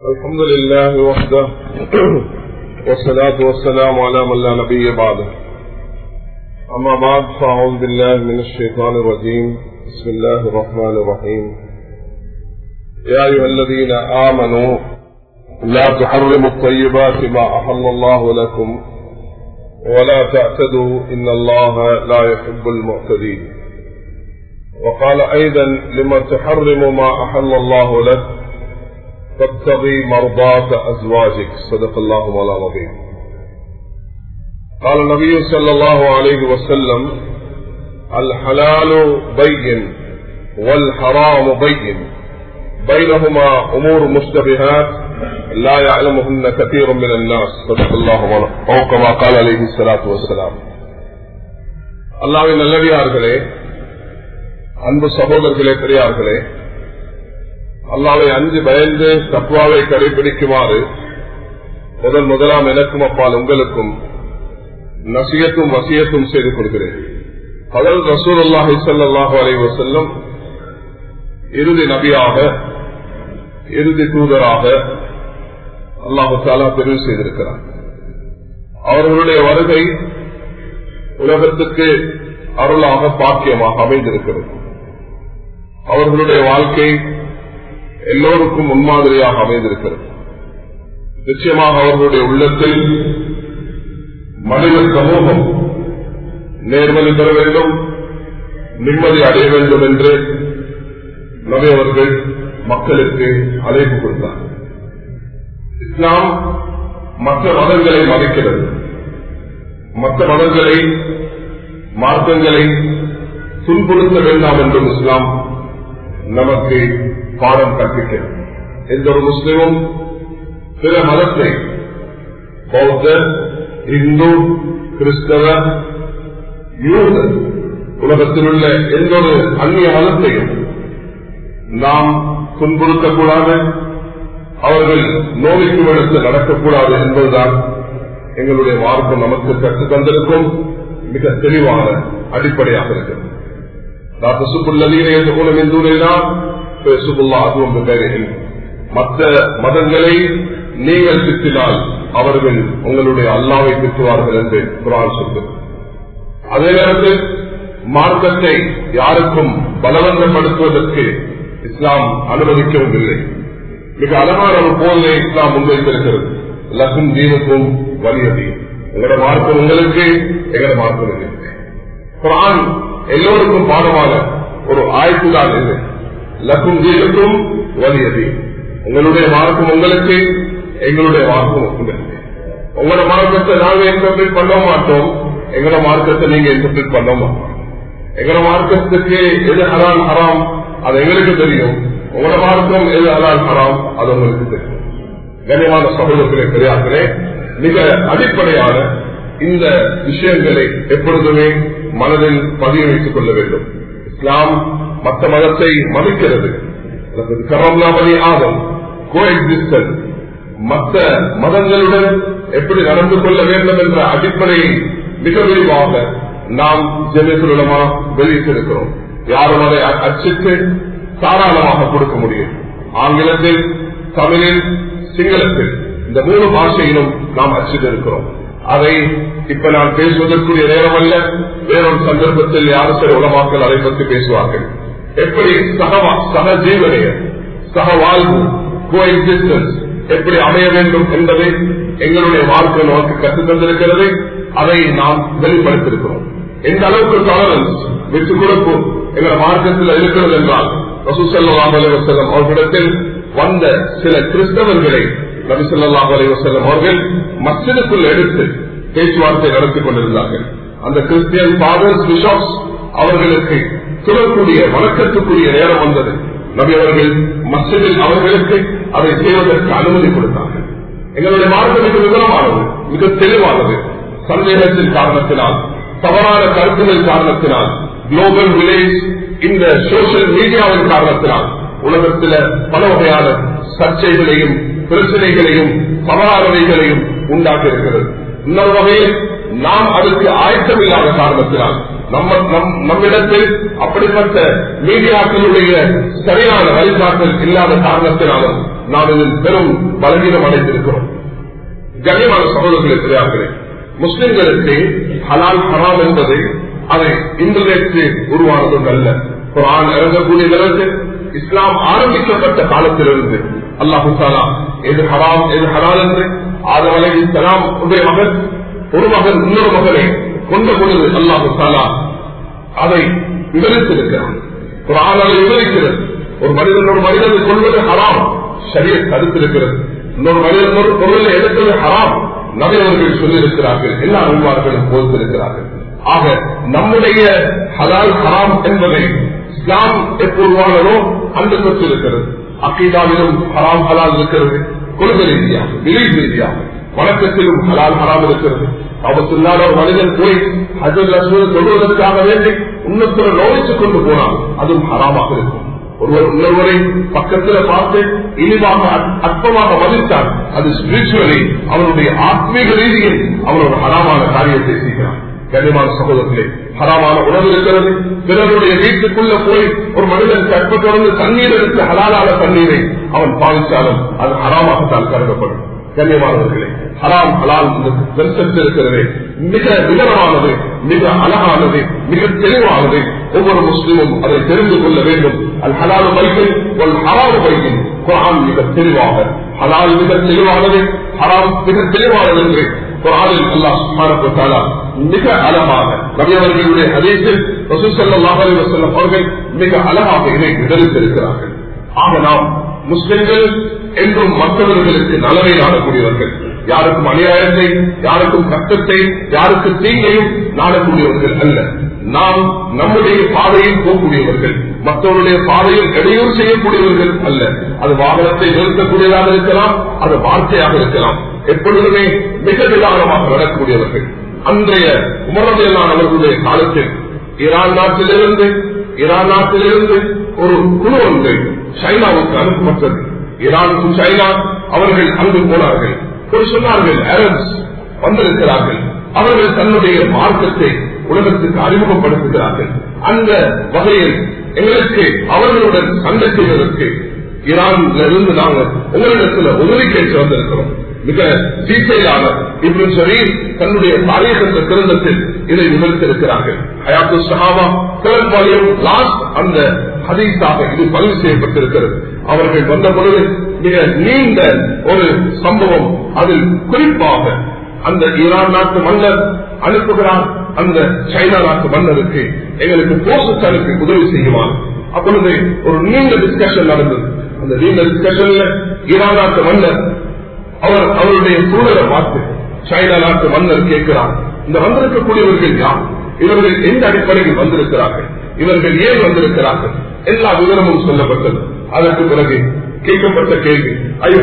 الحمد لله وحده والصلاة والسلام على من لا نبي بعده أما بعد فأعوذ بالله من الشيطان الرجيم بسم الله الرحمن الرحيم يا أيها الذين آمنوا لا تحرموا الطيبات ما أحل الله لكم ولا تعتدوا إن الله لا يحب المعتدين وقال أيضا لما تحرم ما أحل الله لك تبتغي مرضاة أزواجك صدق الله مولانا العظيم قال النبي صلى الله عليه وسلم الحلال بين والحرام بين بينهما أمور مشتبهات لا يعلمهن كثير من الناس صدق الله مولانا أو كما قال عليه الصلاة والسلام அல்லாவின் நல்லடியார்களே அன்பு சகோதரர்களே பெரியார்களே அல்லாவை அஞ்சு பயந்து தத்வாவை கடைபிடிக்குமாறு முதல் முதலாம் எனக்கும் அப்பால் உங்களுக்கும் நசியத்தும் வசியத்தும் செய்து கொள்கிறேன் அதல் ரசூல் அல்லாஹி சல்லாஹு அலை வசல்லம் இறுதி நபியாக இறுதி தூதராக அல்லாஹு தாலா தெரிவு செய்திருக்கிறார் அவர்களுடைய வருகை உலகத்துக்கு அருளாக பாக்கியமாக அமைந்திருக்கிறது அவர்களுடைய வாழ்க்கை எல்லோருக்கும் முன்மாதிரியாக அமைந்திருக்கிறது நிச்சயமாக அவர்களுடைய உள்ளத்தில் மனித சமூகம் நேர்மதி பெற வேண்டும் நிம்மதி அடைய வேண்டும் என்று நபி அவர்கள் மக்களுக்கு அழைப்பு கொடுத்தார் இஸ்லாம் மற்ற மதங்களை மதிக்கிறது மற்ற மதங்களை மார்க்கங்களை துன்புறுத்த வேண்டாம் என்றும் இஸ்லாம் நமக்கு பாடம் கற்பிக்கிறது எந்த ஒரு முஸ்லிமும் பிற மதத்தை பௌத்த இந்து கிறிஸ்தவ யூத உலகத்தில் உள்ள எந்த ஒரு அந்நிய மதத்தையும் நாம் துன்புறுத்தக்கூடாது அவர்கள் நோய்க்கு எடுத்து நடக்கக்கூடாது என்பதுதான் எங்களுடைய மார்க்கம் நமக்கு கற்று தந்திருக்கும் மிக தெளிவான அடிப்படையாக இருக்கிறது டாக்டர் சுப்புல்லதீன என்ற மூலம் இந்தூரைதான் மற்ற மதங்களை நீங்கள் திட்டினால் அவர்கள் உங்களுடைய அல்லாவை திட்டுவார்கள் என்று குரான் சொல்கிறது அதே நேரத்தில் மார்க்கத்தை யாருக்கும் பலவந்தப்படுத்துவதற்கு இஸ்லாம் அனுமதிக்கவும் இல்லை மிக அழகான ஒரு போதனை இஸ்லாம் முன்வைத்திருக்கிறது லக்கும் தீனுக்கும் வலியதி எங்களோட மார்க்கம் உங்களுக்கு எங்களோட மார்க்கம் இல்லை குரான் எல்லோருக்கும் பாடமான ஒரு ஆய்வு தான் இது லக்கும் தீனுக்கும் வலியதி உங்களுடைய மார்க்கம் உங்களுக்கு எங்களுடைய மார்க்கம் உங்களுக்கு உங்களோட மார்க்கத்தை நாங்க இன்டர்பிரேட் பண்ண மாட்டோம் எங்களோட மார்க்கத்தை நீங்க இன்டர்பிரேட் பண்ண மாட்டோம் எங்களோட மார்க்கத்துக்கு எது ஹராம் ஹராம் அது எங்களுக்கு தெரியும் உங்களோட மார்க்கம் எது ஹலால் ஹராம் அது உங்களுக்கு தெரியும் கனிமான சகோதரர்களே பெரியார்களே மிக அடிப்படையான இந்த விஷயங்களை எப்பொழுதுமே மனதில் பதிய வைத்துக் கொள்ள வேண்டும் இஸ்லாம் மற்ற மதத்தை மதிக்கிறது கரம்லாமணி ஆதம் கோ எக்ஸிஸ்டன் மற்ற மதங்களுடன் எப்படி நடந்து கொள்ள வேண்டும் என்ற அடிப்படையை மிக விரிவாக நாம் ஜெமியத்துலமா வெளியிட்டிருக்கிறோம் யாரும் அதை அச்சிட்டு தாராளமாக கொடுக்க முடியும் ஆங்கிலத்தில் தமிழில் சிங்களத்தில் இந்த மூணு பாஷையிலும் நாம் அச்சிட்டிருக்கிறோம் அதை இப்ப நான் பேசுவதற்குரிய நேரம் அல்ல வேறொரு சந்தர்ப்பத்தில் யாரும் சில உலமாக்கள் அதை பற்றி பேசுவார்கள் எப்படி சகவா சக ஜீவனைய சக வாழ்வு கோ எக்ஸிஸ்டன்ஸ் எப்படி அமைய வேண்டும் என்பதை எங்களுடைய வாழ்க்கை நமக்கு கற்றுத் தந்திருக்கிறது அதை நாம் வெளிப்படுத்திருக்கிறோம் எந்த அளவுக்கு டாலரன்ஸ் விட்டு கொடுப்பு எங்கள் மார்க்கத்தில் இருக்கிறது என்றால் ரசூசல்லாம் அலைவசல்லம் அவர்களிடத்தில் வந்த சில கிறிஸ்தவர்களை நபிசல்லாஹ் அலைவசல்லம் அவர்கள் மசிதுக்குள் எடுத்து பேச்சுவார்த்தை நடத்தி கொண்டிருந்தார்கள் அந்த கிறிஸ்டியன் ஃபாதர்ஸ் பிஷப்ஸ் அவர்களுக்கு சொல்லக்கூடிய வணக்கத்துக்குரிய நேரம் வந்தது நபி அவர்கள் மசிதில் அவர்களுக்கு அதை செய்வதற்கு அனுமதி கொடுத்தார்கள் எங்களுடைய மார்க்கம் மிக விவரமானது மிக தெளிவானது சந்தேகத்தின் காரணத்தினால் தவறான கருத்துகள் காரணத்தினால் குளோபல் வில்லேஜ் இந்த சோசியல் மீடியாவின் காரணத்தினால் உலகத்தில் பல வகையான சர்ச்சைகளையும் பிரச்சனைகளையும் தவறானவைகளையும் உண்டாக்கி இருக்கிறது இன்னொரு வகையில் நாம் அதற்கு ஆயத்தமில்லாத காரணத்தினால் நம்ம நம்மிடத்தில் அப்படிப்பட்ட மீடியாக்களுடைய சரியான வழிகாட்டல் இல்லாத காரணத்தினாலும் நாம் இதில் பெரும் பலவீனம் அடைந்திருக்கிறோம் கண்ணியமான சகோதரர்களே பெரியார்களே முஸ்லிம்களுக்கு ஹலால் ஹராம் என்பது அதை இன்டர்நெட் உருவானதும் அல்ல குரான் இறங்கக்கூடிய நிலத்து இஸ்லாம் ஆரம்பிக்கப்பட்ட காலத்திலிருந்து அல்லாஹு தாலா எது ஹராம் எது ஹலால் என்று ஆதம் அலை இஸ்லாம் உடைய மகன் ஒரு மகன் இன்னொரு மகனை கொண்ட பொழுது அல்லாஹு தாலா அதை விவரித்திருக்கிறான் குரான் அதை விவரிக்கிறது ஒரு மனிதன் ஒரு மனிதனை கொள்வது ஹராம் சரிய தடுத்திருக்கிறது இன்னொரு மனிதன் ஒரு பொருளை எடுத்தது ஹராம் நபையவர்கள் சொல்லியிருக்கிறார்கள் எல்லா நண்பர்களும் போதித்திருக்கிறார்கள் ஆக நம்முடைய ஹலால் ஹராம் என்பதை இஸ்லாம் எப்பொழுதானோ அந்த சொத்து இருக்கிறது அக்கீதாவிலும் ஹராம் ஹலால் இருக்கிறது கொள்கை ரீதியாக பிலீஃப் ரீதியாக வணக்கத்திலும் ஹலால் ஹராம் இருக்கிறது அவற்றுள்ளாத ஒரு மனிதன் போய் ஹஜர் ரசூல் தொழுவதற்காக வேண்டி இன்னொருத்தரை நோய்த்துக் கொண்டு போனால் அதுவும் ஹராமாக இருக்கும் ஒருவர் இன்னொருவரை பக்கத்தில் பார்த்து இனிவாக அற்பமாக மதித்தால் அது ஸ்பிரிச்சுவலி அவனுடைய ஆத்மீக ரீதியில் அவன் ஒரு ஹராமான காரியத்தை செய்கிறான் கனிமான சகோதரர்களே ஹராமான உணவு இருக்கிறது பிறருடைய வீட்டுக்குள்ள போய் ஒரு மனிதன் கற்ப தொடர்ந்து தண்ணீர் எடுத்து ஹலாலான தண்ணீரை அவன் பாவித்தாலும் அது ஹராமாகத்தான் கருதப்படும் கண்ணியமானவர்களே ஹராம் ஹலால் வெறுத்தத்து இருக்கிறது மிக விவரமானது மிக அழகானது மிக தெளிவானது ஒவ்வொரு முஸ்லிமும் அதை தெரிந்து கொள்ள வேண்டும் அல் ஹலால் பைக்கில் ஒரு ஹரால் பைக்கில் குரான் மிக தெளிவாக ஹலால் மிக தெளிவானது ஹராம் மிக தெளிவானது என்று குரானில் அல்லாஹ் சுப்ஹானஹு மிக அழகாக நபியவர்களுடைய ஹதீஸில் ரசூல் ஸல்லல்லாஹு அலைஹி வஸல்லம் அவர்கள் மிக அழகாக இதை விவரித்திருக்கிறார்கள் ஆக நாம் முஸ்லிம்கள் என்றும் மற்றவர்களுக்கு நலவை நாடக்கூடியவர்கள் யாருக்கும் அநியாயத்தை யாருக்கும் கஷ்டத்தை யாருக்கு தீங்கையும் நாடக்கூடியவர்கள் அல்ல நாம் நம்முடைய பாதையில் போகக்கூடியவர்கள் மற்றவருடைய பாதையில் இடையூறு செய்யக்கூடியவர்கள் அல்ல அது வாகனத்தை நிறுத்தக்கூடியதாக இருக்கலாம் அது வார்த்தையாக இருக்கலாம் எப்பொழுதுமே மிக நிதானமாக நடக்கக்கூடியவர்கள் அன்றைய உமரவியலானவர்களுடைய காலத்தில் ஈரான் நாட்டிலிருந்து ஈரான் நாட்டிலிருந்து ஒரு குழு ஒன்று சைனாவுக்கு அனுப்பப்பட்டது ஈரானுக்கும் சைனா அவர்கள் அங்கு போனார்கள் ஒரு சொன்னார்கள் அரப்ஸ் வந்திருக்கிறார்கள் அவர்கள் தன்னுடைய மார்க்கத்தை உலகத்துக்கு அறிமுகப்படுத்துகிறார்கள் அந்த வகையில் எங்களுக்கு அவர்களுடன் சண்டை செய்வதற்கு ஈரான்ல இருந்து நாங்கள் உங்களிடத்தில் உதவி கேட்டு வந்திருக்கிறோம் மிக டீட்டெயிலான இப்படி சொல்லி தன்னுடைய தாரியக கிரந்தத்தில் இதை விவரித்திருக்கிறார்கள் ஹயாத்து சஹாபா கிளம்பாளையம் லாஸ்ட் அந்த ஹதீஸாக இது பதிவு செய்யப்பட்டிருக்கிறது அவர்கள் வந்த பொழுது மிக நீண்ட ஒரு சம்பவம் அதில் குறிப்பாக அந்த ஈரான் நாட்டு மன்னர் அனுப்புகிறார் அந்த சைனா நாட்டு மன்னருக்கு எங்களுக்கு போஸ்ட் அனுப்பி உதவி செய்யுமாறு அப்பொழுது ஒரு நீண்ட டிஸ்கஷன் நடந்தது அந்த நீண்ட டிஸ்கஷன்ல ஈரான் நாட்டு மன்னர் அவர் அவருடைய சூழலை பார்த்து சைனா நாட்டு மன்னர் கேட்கிறார் இந்த வந்திருக்கக்கூடியவர்கள் யார் இவர்கள் எந்த அடிப்படையில் வந்திருக்கிறார்கள் இவர்கள் ஏன் வந்திருக்கிறார்கள் எல்லா விவரமும் சொல்லப்பட்டது அதற்கு பிறகு கேட்கப்பட்ட கேள்வி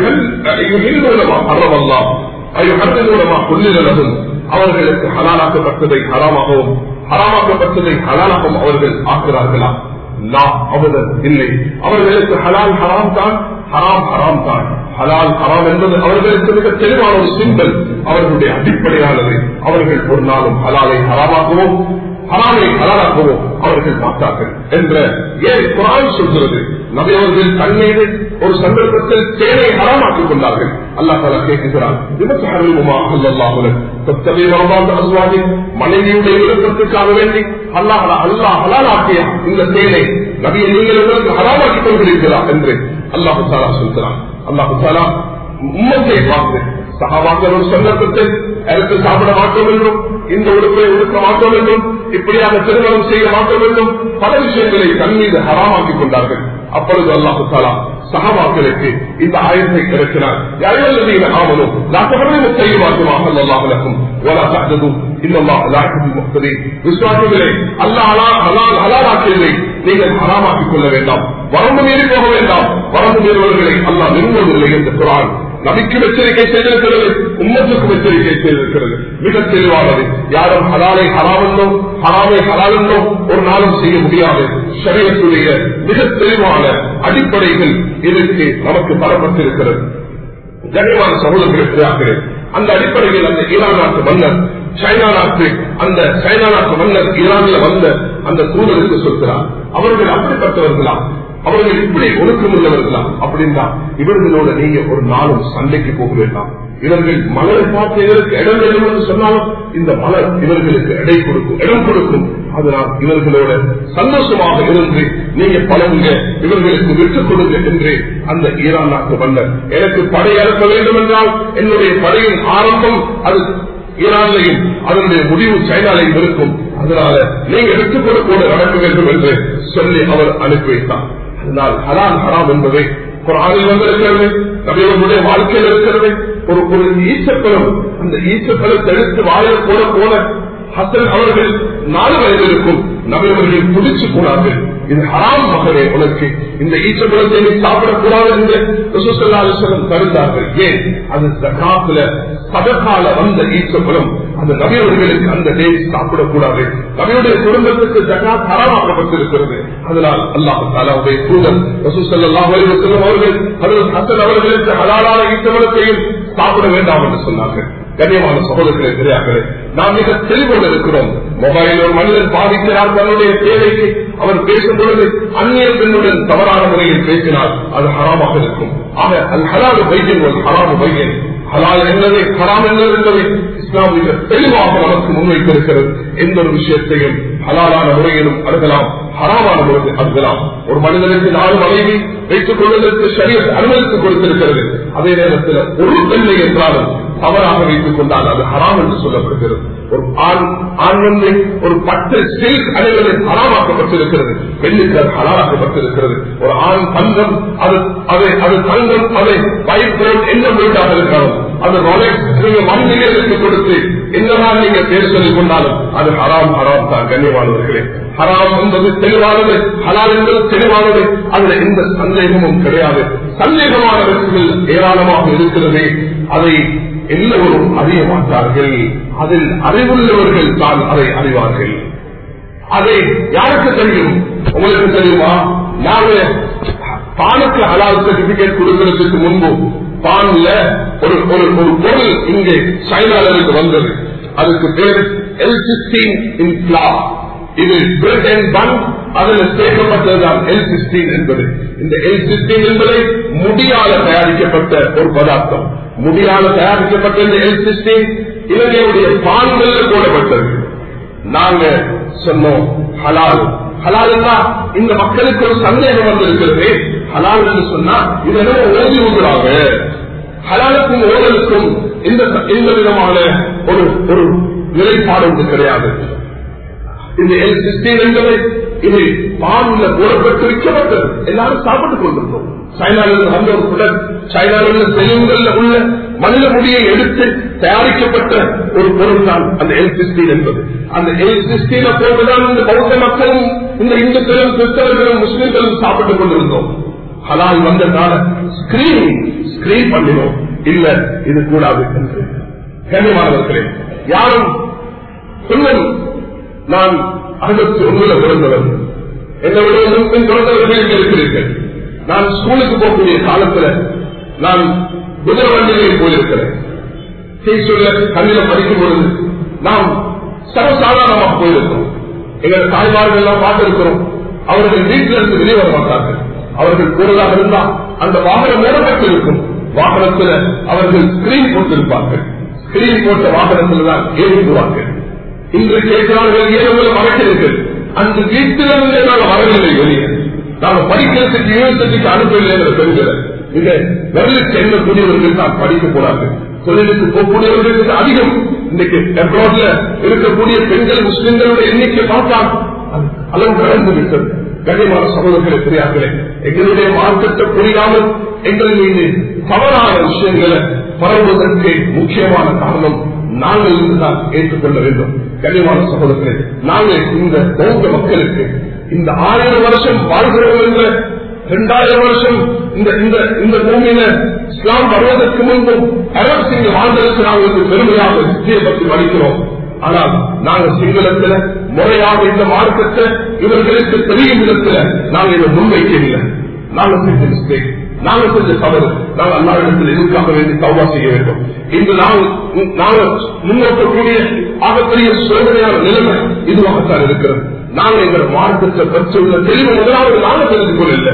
அறவல்லாம் அய்யுஹர்ரினூனமா கொள்ளிலும் அவர்களுக்கு ஹலாலாக்கப்பட்டதை ஹராமாகவும் ஹராமாக்கப்பட்டதை ஹலாலாகவும் அவர்கள் ஆக்குறார்களா நான் அவர்கள் இல்லை அவர்களுக்கு ஹலால் ஹராம் தான் ஹராம் ஹராம் தான் ஹலால் ஹராம் என்பது அவர்களுக்கு மிக தெளிவான ஒரு சிம்பல் அவர்களுடைய அடிப்படையானது அவர்கள் ஒரு நாளும் ஹலாலை ஹராமாகவும் ஹராமை ஹலாலாகவும் அவர்கள் பார்த்தார்கள் என்ற ஏன் குரான் சொல்கிறது நபியவர்கள் தண்ணீரை ஒரு சந்தர்ப்பத்தில் தேனை ஹராமாக்கிக் கொண்டார்கள் அல்லா தாலா கேட்கிறார் மனைவியுடைய விருப்பத்திற்காக வேண்டி அல்லாஹ் அல்லாஹ் ஹலாலாக்கிய இந்த தேனை நபியை நீங்கள் எங்களுக்கு ஹராமாக்கிக் கொள்கிறீர்களா என்று அல்லாஹு தாலா சொல்கிறான் அல்லாஹு தாலா உம்மத்தை பார்த்து சகாபாக்கள் ஒரு சந்தர்ப்பத்தில் எனக்கு சாப்பிட மாட்டோம் என்றும் இந்த உடுப்பை உடுக்க மாட்டோம் என்றும் இப்படியாக திருமணம் செய்ய மாட்டோம் என்றும் பல விஷயங்களை தன் மீது ஹராமாக்கிக் கொண்டார்கள் அப்பொழுது அல்லாஹு தாலா சகாபாக்களுக்கு இந்த ஆயத்தை இறக்கிறார் யாரெல்லாம் ஆமனும் நான் செய்யமாக்குமாக அல்லாஹலக்கும் ولا تعتدوا ان الله لا يحب المعتدين விசுவாசிகளே அல்லாஹ் ஹலால் ஹலாலாக்கியதை நீங்கள் ஹராமாக்கிக் கொள்ள வேண்டாம் வரம்பு மீறி போக வேண்டாம் வரம்பு மீறுவர்களை அல்லாஹ் விரும்பவில்லை என்று குரான் நபிக்கும் எச்சரிக்கை செய்திருக்கிறது உம்மத்துக்கும் எச்சரிக்கை செய்திருக்கிறது மிக தெளிவானது யாரும் ஹலாலை ஹராமல்லோ ஹராமை ஹலாலல்லோ ஒரு நாளும் செய்ய முடியாது சரியத்துடைய மிக தெளிவான அடிப்படைகள் இதற்கு நமக்கு தரப்பட்டிருக்கிறது கனிவான சகோதரர்களுக்கு அந்த அடிப்படையில் அந்த ஈரான் நாட்டு மன்னர் சைனா நாட்டு அந்த சைனா நாட்டு மன்னர் ஈரானில் வந்த அந்த தூதருக்கு சொல்கிறார் அவர்கள் அப்படிப்பட்டவர்களா அவர்கள் இப்படி ஒழுக்கம் உள்ளவர்களா அப்படின்னா இவர்களோட நீங்க ஒரு நாளும் சண்டைக்கு போக வேண்டாம் இவர்கள் மலரை பார்த்து இதற்கு இடம் வேண்டும் என்று சொன்னாலும் இந்த மலர் இவர்களுக்கு எடை கொடுக்கும் இடம் கொடுக்கும் அதனால் இவர்களோட சந்தோஷமாக இருந்து நீங்க பழகுங்க இவர்களுக்கு விட்டுக் கொடுங்க என்று அந்த ஈரான் நாட்டு மன்னர் எனக்கு படை அனுப்ப வேண்டும் என்றால் என்னுடைய படையின் ஆரம்பம் அது ஈரான்லையும் அதனுடைய முடிவு சைனாலையும் இருக்கும் அதனால நீங்க விட்டுக் கொடுக்கோடு நடக்க வேண்டும் என்று சொல்லி அவர் அனுப்பி வைத்தார் அதனால் ஹலால் ஹராம் என்பதை குரானில் வந்திருக்கிறது நபியவர்களுடைய வாழ்க்கையில் இருக்கிறது ஒரு ஒரு ஈச்சப்பழம் அந்த ஈச்சப்பழத்தை எடுத்து வாயில் போட போல ஹசன் அவர்கள் நாலு வயது இருக்கும் நபியவர்கள் துடிச்சு போனார்கள் இது ஹராம் மகனே உனக்கு இந்த ஈச்சப்பழத்தை நீ சாப்பிடக்கூடாது என்று ரசூசல்லாஸ்வரம் தருந்தார்கள் ஏன் அது சகாத்துல சதகால வந்த ஈச்சப்பழம் அந்த நபியவர்களுக்கு அந்த டே சாப்பிடக்கூடாது நபியுடைய குடும்பத்துக்கு ஜகாத் ஹராமாக்கப்பட்டிருக்கிறது அதனால் அல்லாஹ் தாலாவுடைய தூதர் ரசூசல்லாஹ் அலிவசல்லம் அவர்கள் அதில் ஹசன் அவர்களுக்கு ஹலாலான ஈச்சப்பழத்தையும் சாப்பிட வேண்டாம் என்று சொன்னார்கள் கண்ணியமான சகோதரர்களே தெரியார்களே நாம் மிக தெளிவோடு இருக்கிறோம் மொபைல் ஒரு மனிதன் பாதிக்கிறார் தன்னுடைய தேவைக்கு அவர் பேசும் பொழுது அந்நிய பெண்ணுடன் தவறான முறையில் பேசினால் அது ஹராமாக இருக்கும் ஆக அது ஹலாது பையன் ஒரு ஹராமு பையன் ஹலால் என்னது ஹராம் என்னது என்பதை இஸ்லாம் மிக தெளிவாக நமக்கு முன்வைத்திருக்கிறது எந்த ஒரு விஷயத்தையும் ஹலாலான முறையிலும் அணுகலாம் ஹராமான முறையில் அணுகலாம் ஒரு மனிதனுக்கு நாலு மனைவி வைத்துக் கொள்வதற்கு சரிய அனுமதித்து கொடுத்திருக்கிறது அதே நேரத்தில் ஒரு பெண்ணை என்றாலும் தவறாக வைத்துக் கொண்டால் அது ஹராம் என்று சொல்லப்படுகிறது ஒரு ஆண் ஆண் வந்து ஒரு பட்டு சில்க் அணிவதை ஹராமாக்கப்பட்டிருக்கிறது பெண்ணுக்கு அது ஹலாலாக்கப்பட்டிருக்கிறது ஒரு ஆண் தங்கம் அது அதை அது தங்கம் அதை பயிர்ப்புறம் என்ன வீட்டாக இருக்கிறோம் அது ரொலெக்ஸ் நீங்க மண்ணிലേക്ക് கொடுத்து என்னதான் நீங்க பேர் சொல்லிக் கொண்டாலும் அது ஹராம் ஹராம் தான் கண்ணியமானவர்களே ஹராம் என்பது தெளிவானது ஹலால் என்பது தெளிவானது அதுல எந்த சந்தேகமும் கிடையாது சந்தேகமான விஷயங்கள் ஏராளமாக இருக்கிறது அதை எல்லோரும் அறிய மாட்டார்கள் அதில் அறிவுள்ளவர்கள் தான் அதை அறிவார்கள் அதை யாருக்கு தெரியும் உங்களுக்கு தெரியுமா நாங்க பானுக்கு ஹலால் சர்டிபிகேட் கொடுக்கிறதுக்கு முன்பு பான்ல ஒரு ஒரு ஒரு பொருள் இங்கே சைனாவிற்கு வந்தது அதுக்கு பேர் எல் சிக்ஸ்டீன் இன் பிளா இது பிரெட் அண்ட் பன் அதில் சேர்க்கப்பட்டதுதான் எல் சிக்ஸ்டீன் என்பது இந்த எல் சிக்ஸ்டீன் என்பதை முடியால தயாரிக்கப்பட்ட ஒரு பதார்த்தம் முடியால தயாரிக்கப்பட்ட இந்த எல் சிக்ஸ்டீன் இலங்கையுடைய பான்கள் போடப்பட்டது நாங்க சொன்னோம் ஹலால் ஹலால் இந்த மக்களுக்கு ஒரு சந்தேகம் வந்திருக்கிறது ஹலால் என்று சொன்னா இதெல்லாம் ஓதி ஊதுறாங்க ஹலாலுக்கும் ஓதலுக்கும் இந்த எந்த விதமான ஒரு ஒரு நிலைப்பாடு ஒன்று கிடையாது இந்த எல் சிஸ்டீன் என்பதை இது பாலில் போடப்பட்டு வைக்கப்பட்டது எல்லாரும் சாப்பிட்டுக் கொண்டிருந்தோம் சைனாவிலிருந்து வந்த ஒரு குடல் சைனாவிலிருந்து செல்வங்கள்ல உள்ள மனித முடியை எடுத்து தயாரிக்கப்பட்ட ஒரு பொருள் தான் அந்த எல் சிஸ்டீன் என்பது அந்த எல் சிஸ்டீனை போட்டுதான் இந்த பௌத்த மக்களும் இந்த இந்துக்களும் கிறிஸ்தவர்களும் முஸ்லிம்களும் சாப்பிட்டுக் கொண்டிருந்தோம் ஹலால் வந்ததால ஸ்கிரீன் ஸ்கிரீன் பண்ணினோம் இல்ல இது கூடாது என்று கண்ணியமானவர்களே யாரும் சொல்லும் நான் அறுபத்தி ஒண்ணுல பிறந்தவர் என்னை விட முன்பின் பிறந்தவர்கள் இங்க இருக்கிறீர்கள் நான் ஸ்கூலுக்கு போகக்கூடிய காலத்துல நான் குதிரை வண்டிகளில் போயிருக்கிறேன் பேசுள்ள கண்ணில படிக்கும் பொழுது நாம் சர்வசாதாரணமாக போயிருக்கிறோம் எங்கள் தாய்மார்கள் எல்லாம் பார்த்திருக்கிறோம் அவர்கள் வீட்டில இருந்து வெளியே வர மாட்டார்கள் அவர்கள் கூடுதலாக இருந்தால் அந்த வாகனம் மூடப்பட்டு இருக்கும் வாகனத்தில் அவர்கள் ஸ்கிரீன் போட்டிருப்பார்கள் ஸ்கிரீன் போட்ட வாகனத்தில் தான் ஏறிடுவார்கள் இன்று கேட்கிறார்கள் ஏழுங்களை மறைக்கிறீர்கள் அந்த வீட்டிலிருந்தே நாங்கள் வரவில்லை வெளியே நாங்கள் படிக்கிறதுக்கு யூனிவர்சிட்டிக்கு அனுப்பவில்லை என்ற பெண்களை மிக வெள்ளி செல்லக்கூடியவர்கள் தான் படிக்க போறாங்க தொழிலுக்கு போகக்கூடியவர்களுக்கு அதிகம் இன்னைக்கு அப்ராட்ல இருக்கக்கூடிய பெண்கள் முஸ்லிம்களுடைய எண்ணிக்கை பார்த்தால் அளவு கடந்து விட்டது கண்ணியமான சகோதரர்களை தெரியார்களே எங்களுடைய மார்க்கத்தை புரியாமல் எங்கள் மீது தவறான விஷயங்களை பரவுவதற்கு முக்கியமான காரணம் நாங்கள் இருந்துதான் ஏற்றுக்கொள்ள வேண்டும் கண்ணியமான சகோதரர்களே நாங்கள் இந்த பௌத்த மக்களுக்கு இந்த ஆயிரம் வருஷம் வாழ்கிறோம் என்ற இரண்டாயிரம் வருஷம் இந்த இந்த இந்த பூமியில இஸ்லாம் வருவதற்கு முன்பும் அரபு சிங்க வாழ்ந்ததற்கு நாங்கள் பெருமையாக விஜயை பற்றி வலிக்கிறோம் ஆனால் நாங்கள் சிங்களத்துல முறையாக இந்த மார்க்கத்தை இவர்களுக்கு தெரியும் விதத்துல நாங்கள் இதை முன்வைக்கவில்லை நாங்கள் செஞ்ச மிஸ்டேக் நாங்கள் செஞ்ச தவறு நாங்கள் அல்லாவிடத்தில் எதுக்காக வேண்டி தவறா செய்ய வேண்டும் இன்று நாங்கள் நாங்கள் முன்னோக்கக்கூடிய ஆகப்பெரிய சோதனையான நிலைமை இதுவாகத்தான் இருக்கிறது நாங்கள் எங்கள் மார்க்கத்தை பெற்றுள்ள தெளிவு முதலாவது நாங்கள் தெரிந்து கொள்ளவில்லை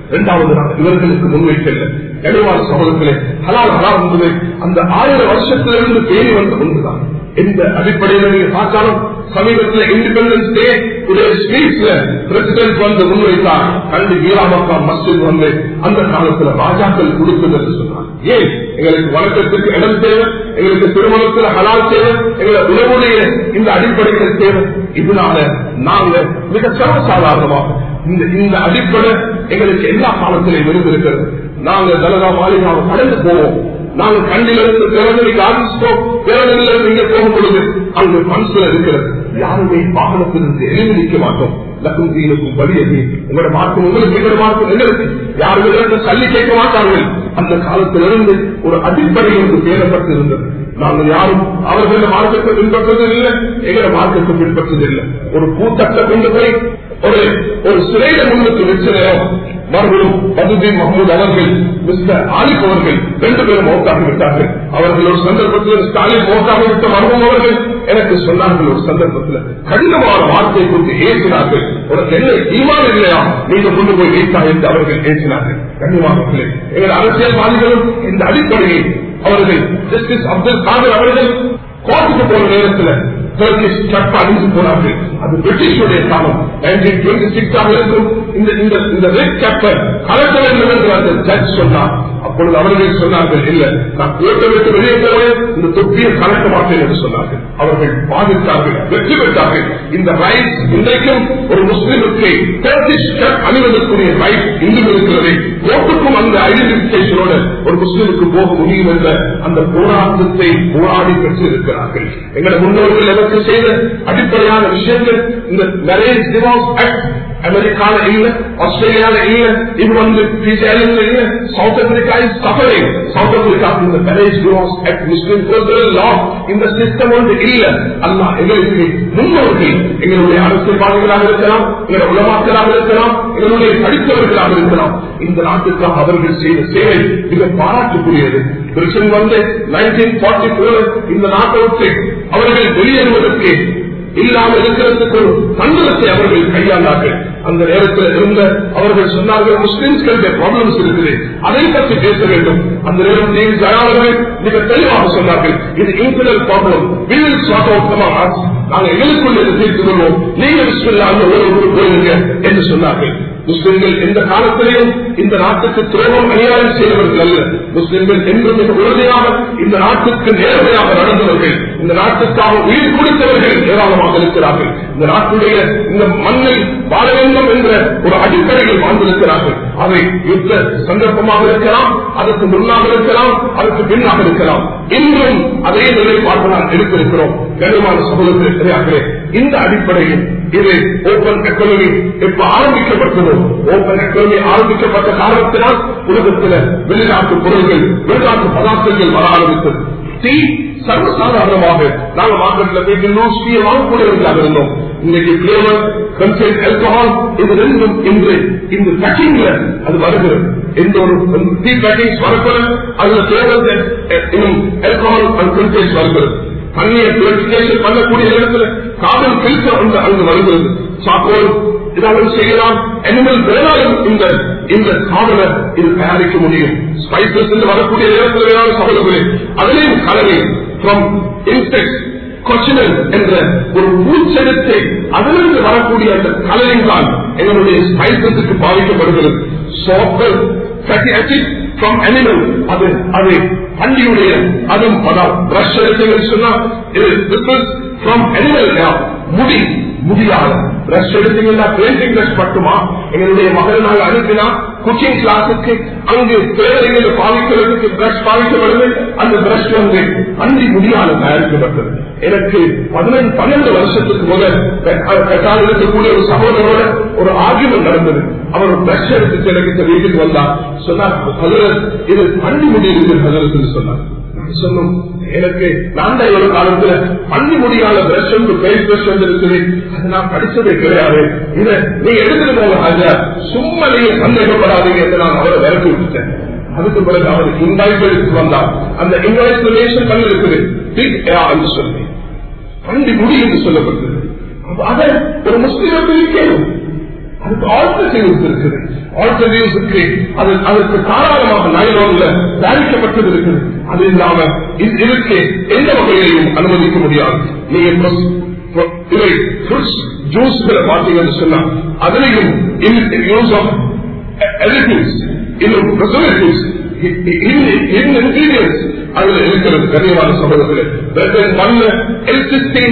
இரண்டாவது நாள் இவர்களுக்கு முன்வைக்கல கனிவான சமூகத்திலே ஹலால் ஹலால் என்பது அந்த ஆயிரம் வருஷத்திலிருந்து பேணி வந்த ஒன்றுதான் எந்த அடிப்படையில் நீங்க பார்த்தாலும் சமீபத்தில் இண்டிபெண்டன்ஸ் டே உடைய ஸ்பீச்ல பிரசிடென்ட் வந்து முன்வைத்தார் கண்டு வீராமக்கா மஸ்ஜித் வந்து அந்த காலத்துல ராஜாக்கள் கொடுத்தது என்று சொன்னார் ஏன் எங்களுக்கு வணக்கத்துக்கு இடம் தேவை எங்களுக்கு திருமணத்துல ஹலால் தேவை எங்களை உணவுடைய இந்த அடிப்படைகள் தேவை இதனால நாங்க மிக சர்வசாதாரணமாக இந்த இந்த அடிப்படை எங்களுக்கு எல்லா காலத்திலையும் இருந்திருக்கிறது நாங்க தலகா மாளிகாவை கடந்து போவோம் நாங்க கண்டிலிருந்து பிறகு ஆரம்பிச்சோம் பிறகுல நீங்க போகும் பொழுது அங்கு மனசுல இருக்கிறது யாருமே வாகனத்திலிருந்து எளிமதிக்க மாட்டோம் லக்கும் தீனுக்கும் வழியது உங்களோட மார்க்கம் உங்களுக்கு எங்களோட மார்க்கம் எங்களுக்கு யாருமே சல்லி கேட்க மாட்டார்கள் அந்த காலத்திலிருந்து ஒரு அடிப்படை ஒன்று பேரப்பட்டு இருந்தது நாங்கள் யாரும் அவர்கள மார்க்கத்தை பின்பற்றது இல்லை எங்களோட மார்க்கத்தை பின்பற்றது இல்லை ஒரு பூத்தட்ட கொண்டு போய் ஒரு ஒரு சிறையில முன்னுக்கு வச்ச நேரம் மறுபடியும் பதுதீன் மஹமூத் அவர்கள் மிஸ்டர் ஆலிப் அவர்கள் ரெண்டு பேரும் மௌத்தாகி விட்டார்கள் அவர்கள் ஒரு சந்தர்ப்பத்தில் ஸ்டாலின் மௌத்தாகி விட்ட மர்மம் அவர்கள் எனக்கு சொன்னார்கள் ஒரு சந்தர்ப்பத்தில் கடினமான வார்த்தை கொண்டு ஏற்றினார்கள் உனக்கு என்ன ஈமான் இல்லையா நீங்க கொண்டு போய் வைத்தா என்று அவர்கள் ஏற்றினார்கள் கண்ணியமானவர்களே எங்கள் அரசியல்வாதிகளும் இந்த அடிப்படையை அவர்கள் ஜஸ்டிஸ் அப்துல் காதர் அவர்கள் கோர்ட்டுக்கு போன நேரத்தில் டர்கிஷ் சட்டம் அணிந்து போனார்கள் அது பிரிட்டிஷுடைய காலம் நைன்டீன் டுவெண்ட்டி சிக்ஸாக இருக்கும் இந்த இந்த இந்த ரெட் கேப்பர் கலக்க வேண்டும் என்று அந்த ஜட்ஜ் சொன்னார் அப்பொழுது அவர்கள் சொன்னார்கள் இல்ல நான் கோர்ட்டை விட்டு வெளியே போவேன் இந்த தொப்பியை கலக்க மாட்டேன் என்று சொன்னார்கள் அவர்கள் பாதித்தார்கள் வெற்றி பெற்றார்கள் இந்த ரைட் இன்றைக்கும் ஒரு முஸ்லிமுக்கு டர்கிஷ் கட் அணிவதற்குரிய ரைட் இன்றும் இருக்கிறது கோர்ட்டுக்கும் அந்த ஐடென்டிபிகேஷனோட ஒரு முஸ்லிமுக்கு போக முடியும் என்ற அந்த போராட்டத்தை போராடி பெற்று இருக்கிறார்கள் எங்களோட முன்னோர்கள் எனக்கு செய்த அடிப்படையான விஷயங்கள் இந்த மேரேஜ் டிவோர்ஸ் ஆக்ட் அமெரிக்கால இல்ல ஆஸ்திரேலியால இல்ல இது வந்து பிஜேல இல்ல South Africa is suffering South Africa இந்த marriage divorce act Muslim law இந்த சிஸ்டம் வந்து இல்ல அல்ல எங்களுக்கு முன்னோர்கள் எங்களுடைய அரசியல்வாதிகளாக இருக்கலாம் எங்களுடைய உலமாக்களாக இருக்கலாம் எங்களுடைய படித்தவர்களாக இருக்கலாம் இந்த நாட்டுக்காக அவர்கள் செய்த சேவை மிக பாராட்டுக்குரியது பிரிட்டன் வந்து நைன்டீன் ஃபார்ட்டி போர் இந்த நாட்டை விட்டு அவர்கள் வெளியேறுவதற்கு இல்லாமல் இருக்கிறதுக்கு ஒரு தந்திரத்தை அவர்கள் கையாண்டார்கள் அந்த நேரத்தில் இருந்த அவர்கள் சொன்னார்கள் முஸ்லிம்களுடைய ப்ராப்ளம்ஸ் இருக்குது அதை பற்றி பேச வேண்டும் அந்த நேரம் நீங்கள் ஜனாவர்கள் மிக தெளிவாக சொன்னார்கள் இது internal problem we'll sort out நாங்கள் எங்களுக்குள்ள இதை தீர்த்து கொள்வோம் நீங்கள் விஸ்வல்லா அந்த ஒரு ஊருக்கு போயிருங்க என்று சொன்னார்கள் முஸ்லிம்கள் எந்த காலத்திலையும் இந்த நாட்டுக்கு துரோகம் அநியாயம் செய்தவர்கள் அல்ல முஸ்லிம்கள் என்றும் மிக உறுதியாக இந்த நாட்டுக்கு நேர்மையாக நடந்தவர்கள் இந்த நாட்டுக்காக உயிர் கொடுத்தவர்கள் ஏராளமாக இருக்கிறார்கள் இந்த நாட்டுடைய இந்த மண்ணில் வாழ வேண்டும் என்ற ஒரு அடிப்படையில் வாழ்ந்திருக்கிறார்கள் அதை யுத்த சந்தர்ப்பமாக இருக்கலாம் அதற்கு முன்னாக இருக்கலாம் அதற்கு பின்னாக இருக்கலாம் இன்றும் அதே நிலைப்பாட்டு நாம் எடுத்திருக்கிறோம் கனிமான சமூகத்திலே இந்த அடிப்படையில் இது ஓபன் எக்கனமி எப்ப ஆரம்பிக்கப்பட்டதோ ஓபன் எக்கனமி ஆரம்பிக்கப்பட்ட காரணத்தினால் உலகத்தில் வெளிநாட்டு பொருள்கள் வெளிநாட்டு பதார்த்தங்கள் வர ஆரம்பித்தது டீ சர்வசாதாரணமாக நாங்க மார்க்கெட்ல போயிட்டு லூஸ் டீ வாங்கக்கூடியவர்களாக இருந்தோம் இன்னைக்கு பிளேவர் கன்சென்ட் ஆல்கஹால் இது ரெண்டும் இன்று இந்த பேக்கிங்ல அது வருகிறது எந்த ஒரு டீ பேக்கிங்ஸ் வரக்கூட அதுல பிளேவர் இன்னும் ஆல்கஹால் அண்ட் கன்சென்ட் வருகிறது தண்ணியை பியூரிபிகேஷன் பண்ணக்கூடிய இடத்துல காதல் பில்டர் வந்து அங்கு வருகிறது சாக்கோல் இதெல்லாம் செய்யலாம் அனிமல் வேணாலும் இந்த இந்த சாதனை இது தயாரிக்க முடியும் ஸ்பைசஸ் வரக்கூடிய நேரத்தில் வேணாலும் சகோதரர்களே அதிலையும் கலவை ஃப்ரம் இன்செக்ட் கொச்சினல் என்ற ஒரு பூச்செடுத்தை அதிலிருந்து வரக்கூடிய அந்த கலரிங் தான் எங்களுடைய ஸ்பைசஸுக்கு பாதிக்கப்படுகிறது சோப்பர் ஃபேட்டி ஆசிட் ஃப்ரம் அனிமல் அது அது பண்டியுடைய அதுவும் பிரஷ் எடுத்தீங்கன்னு சொன்னா இது ஃப்ரம் அனிமல் முடி முடியாத பிரஷ் எடுத்தீங்கன்னா பெயிண்டிங் பிரஷ் மட்டுமா எங்களுடைய மகள் நாங்கள் அனுப்பினா குக்கிங் கிளாஸுக்கு அங்கு தேவைகளை பாவிக்கிறதுக்கு பிரஷ் பாவிக்கப்படுது அந்த பிரஷ் வந்து அன்றி முடியாத தயாரிக்கப்பட்டது எனக்கு பதினஞ்சு பன்னெண்டு வருஷத்துக்கு முதல் கட்டால் இருக்கக்கூடிய ஒரு சகோதரோட ஒரு ஆர்குமெண்ட் நடந்தது அவர் பிரஷ் எடுத்து எனக்கு வீட்டுக்கு வந்தார் சொன்னார் இது அன்றி முடியுது ஹசரத் சொன்னார் சொன்னோம் எனக்கு நான் தான் ஒரு காலத்துல பண்ணி முடியாத பிரஷ் வந்து பெயின் பிரஷ் வந்து இருக்குது அது நான் படிச்சதே கிடையாது இதை நீங்க எடுத்துட்டு போங்க ராஜா சும்மா நீங்க சந்தேகப்படாதீங்க என்று நான் அவரை விரட்டி விட்டுட்டேன் அதுக்கு பிறகு அவர் இன்வாய்ஸ் எடுத்து வந்தார் அந்த இன்வாய்ஸ் பண்ணி இருக்குது என்று சொல்லி பண்ணி முடி என்று சொல்லப்பட்டது அதை ஒரு முஸ்லீமை பிரிக்கணும் அதுக்கு ஆல்டர்னேட்டிவ்ஸ் இருக்குது ஆல்டர்னேட்டிவ்ஸுக்கு அது அதற்கு தாராளமாக நயனோன்ல தயாரிக்கப்பட்டது இருக்குது அது இல்லாம இது இருக்கு எந்த வகையிலையும் அனுமதிக்க முடியாது நீங்க இவை ஃப்ரூட்ஸ் ஜூஸ்களை பார்த்தீங்கன்னு சொன்னா அதுலையும் யூஸ் ஆஃப் additives, இன்னும் preservatives, ingredients அதுல இருக்கிறது கனியமான சமூகத்தில் மண்ண எல்சிஸ்டின்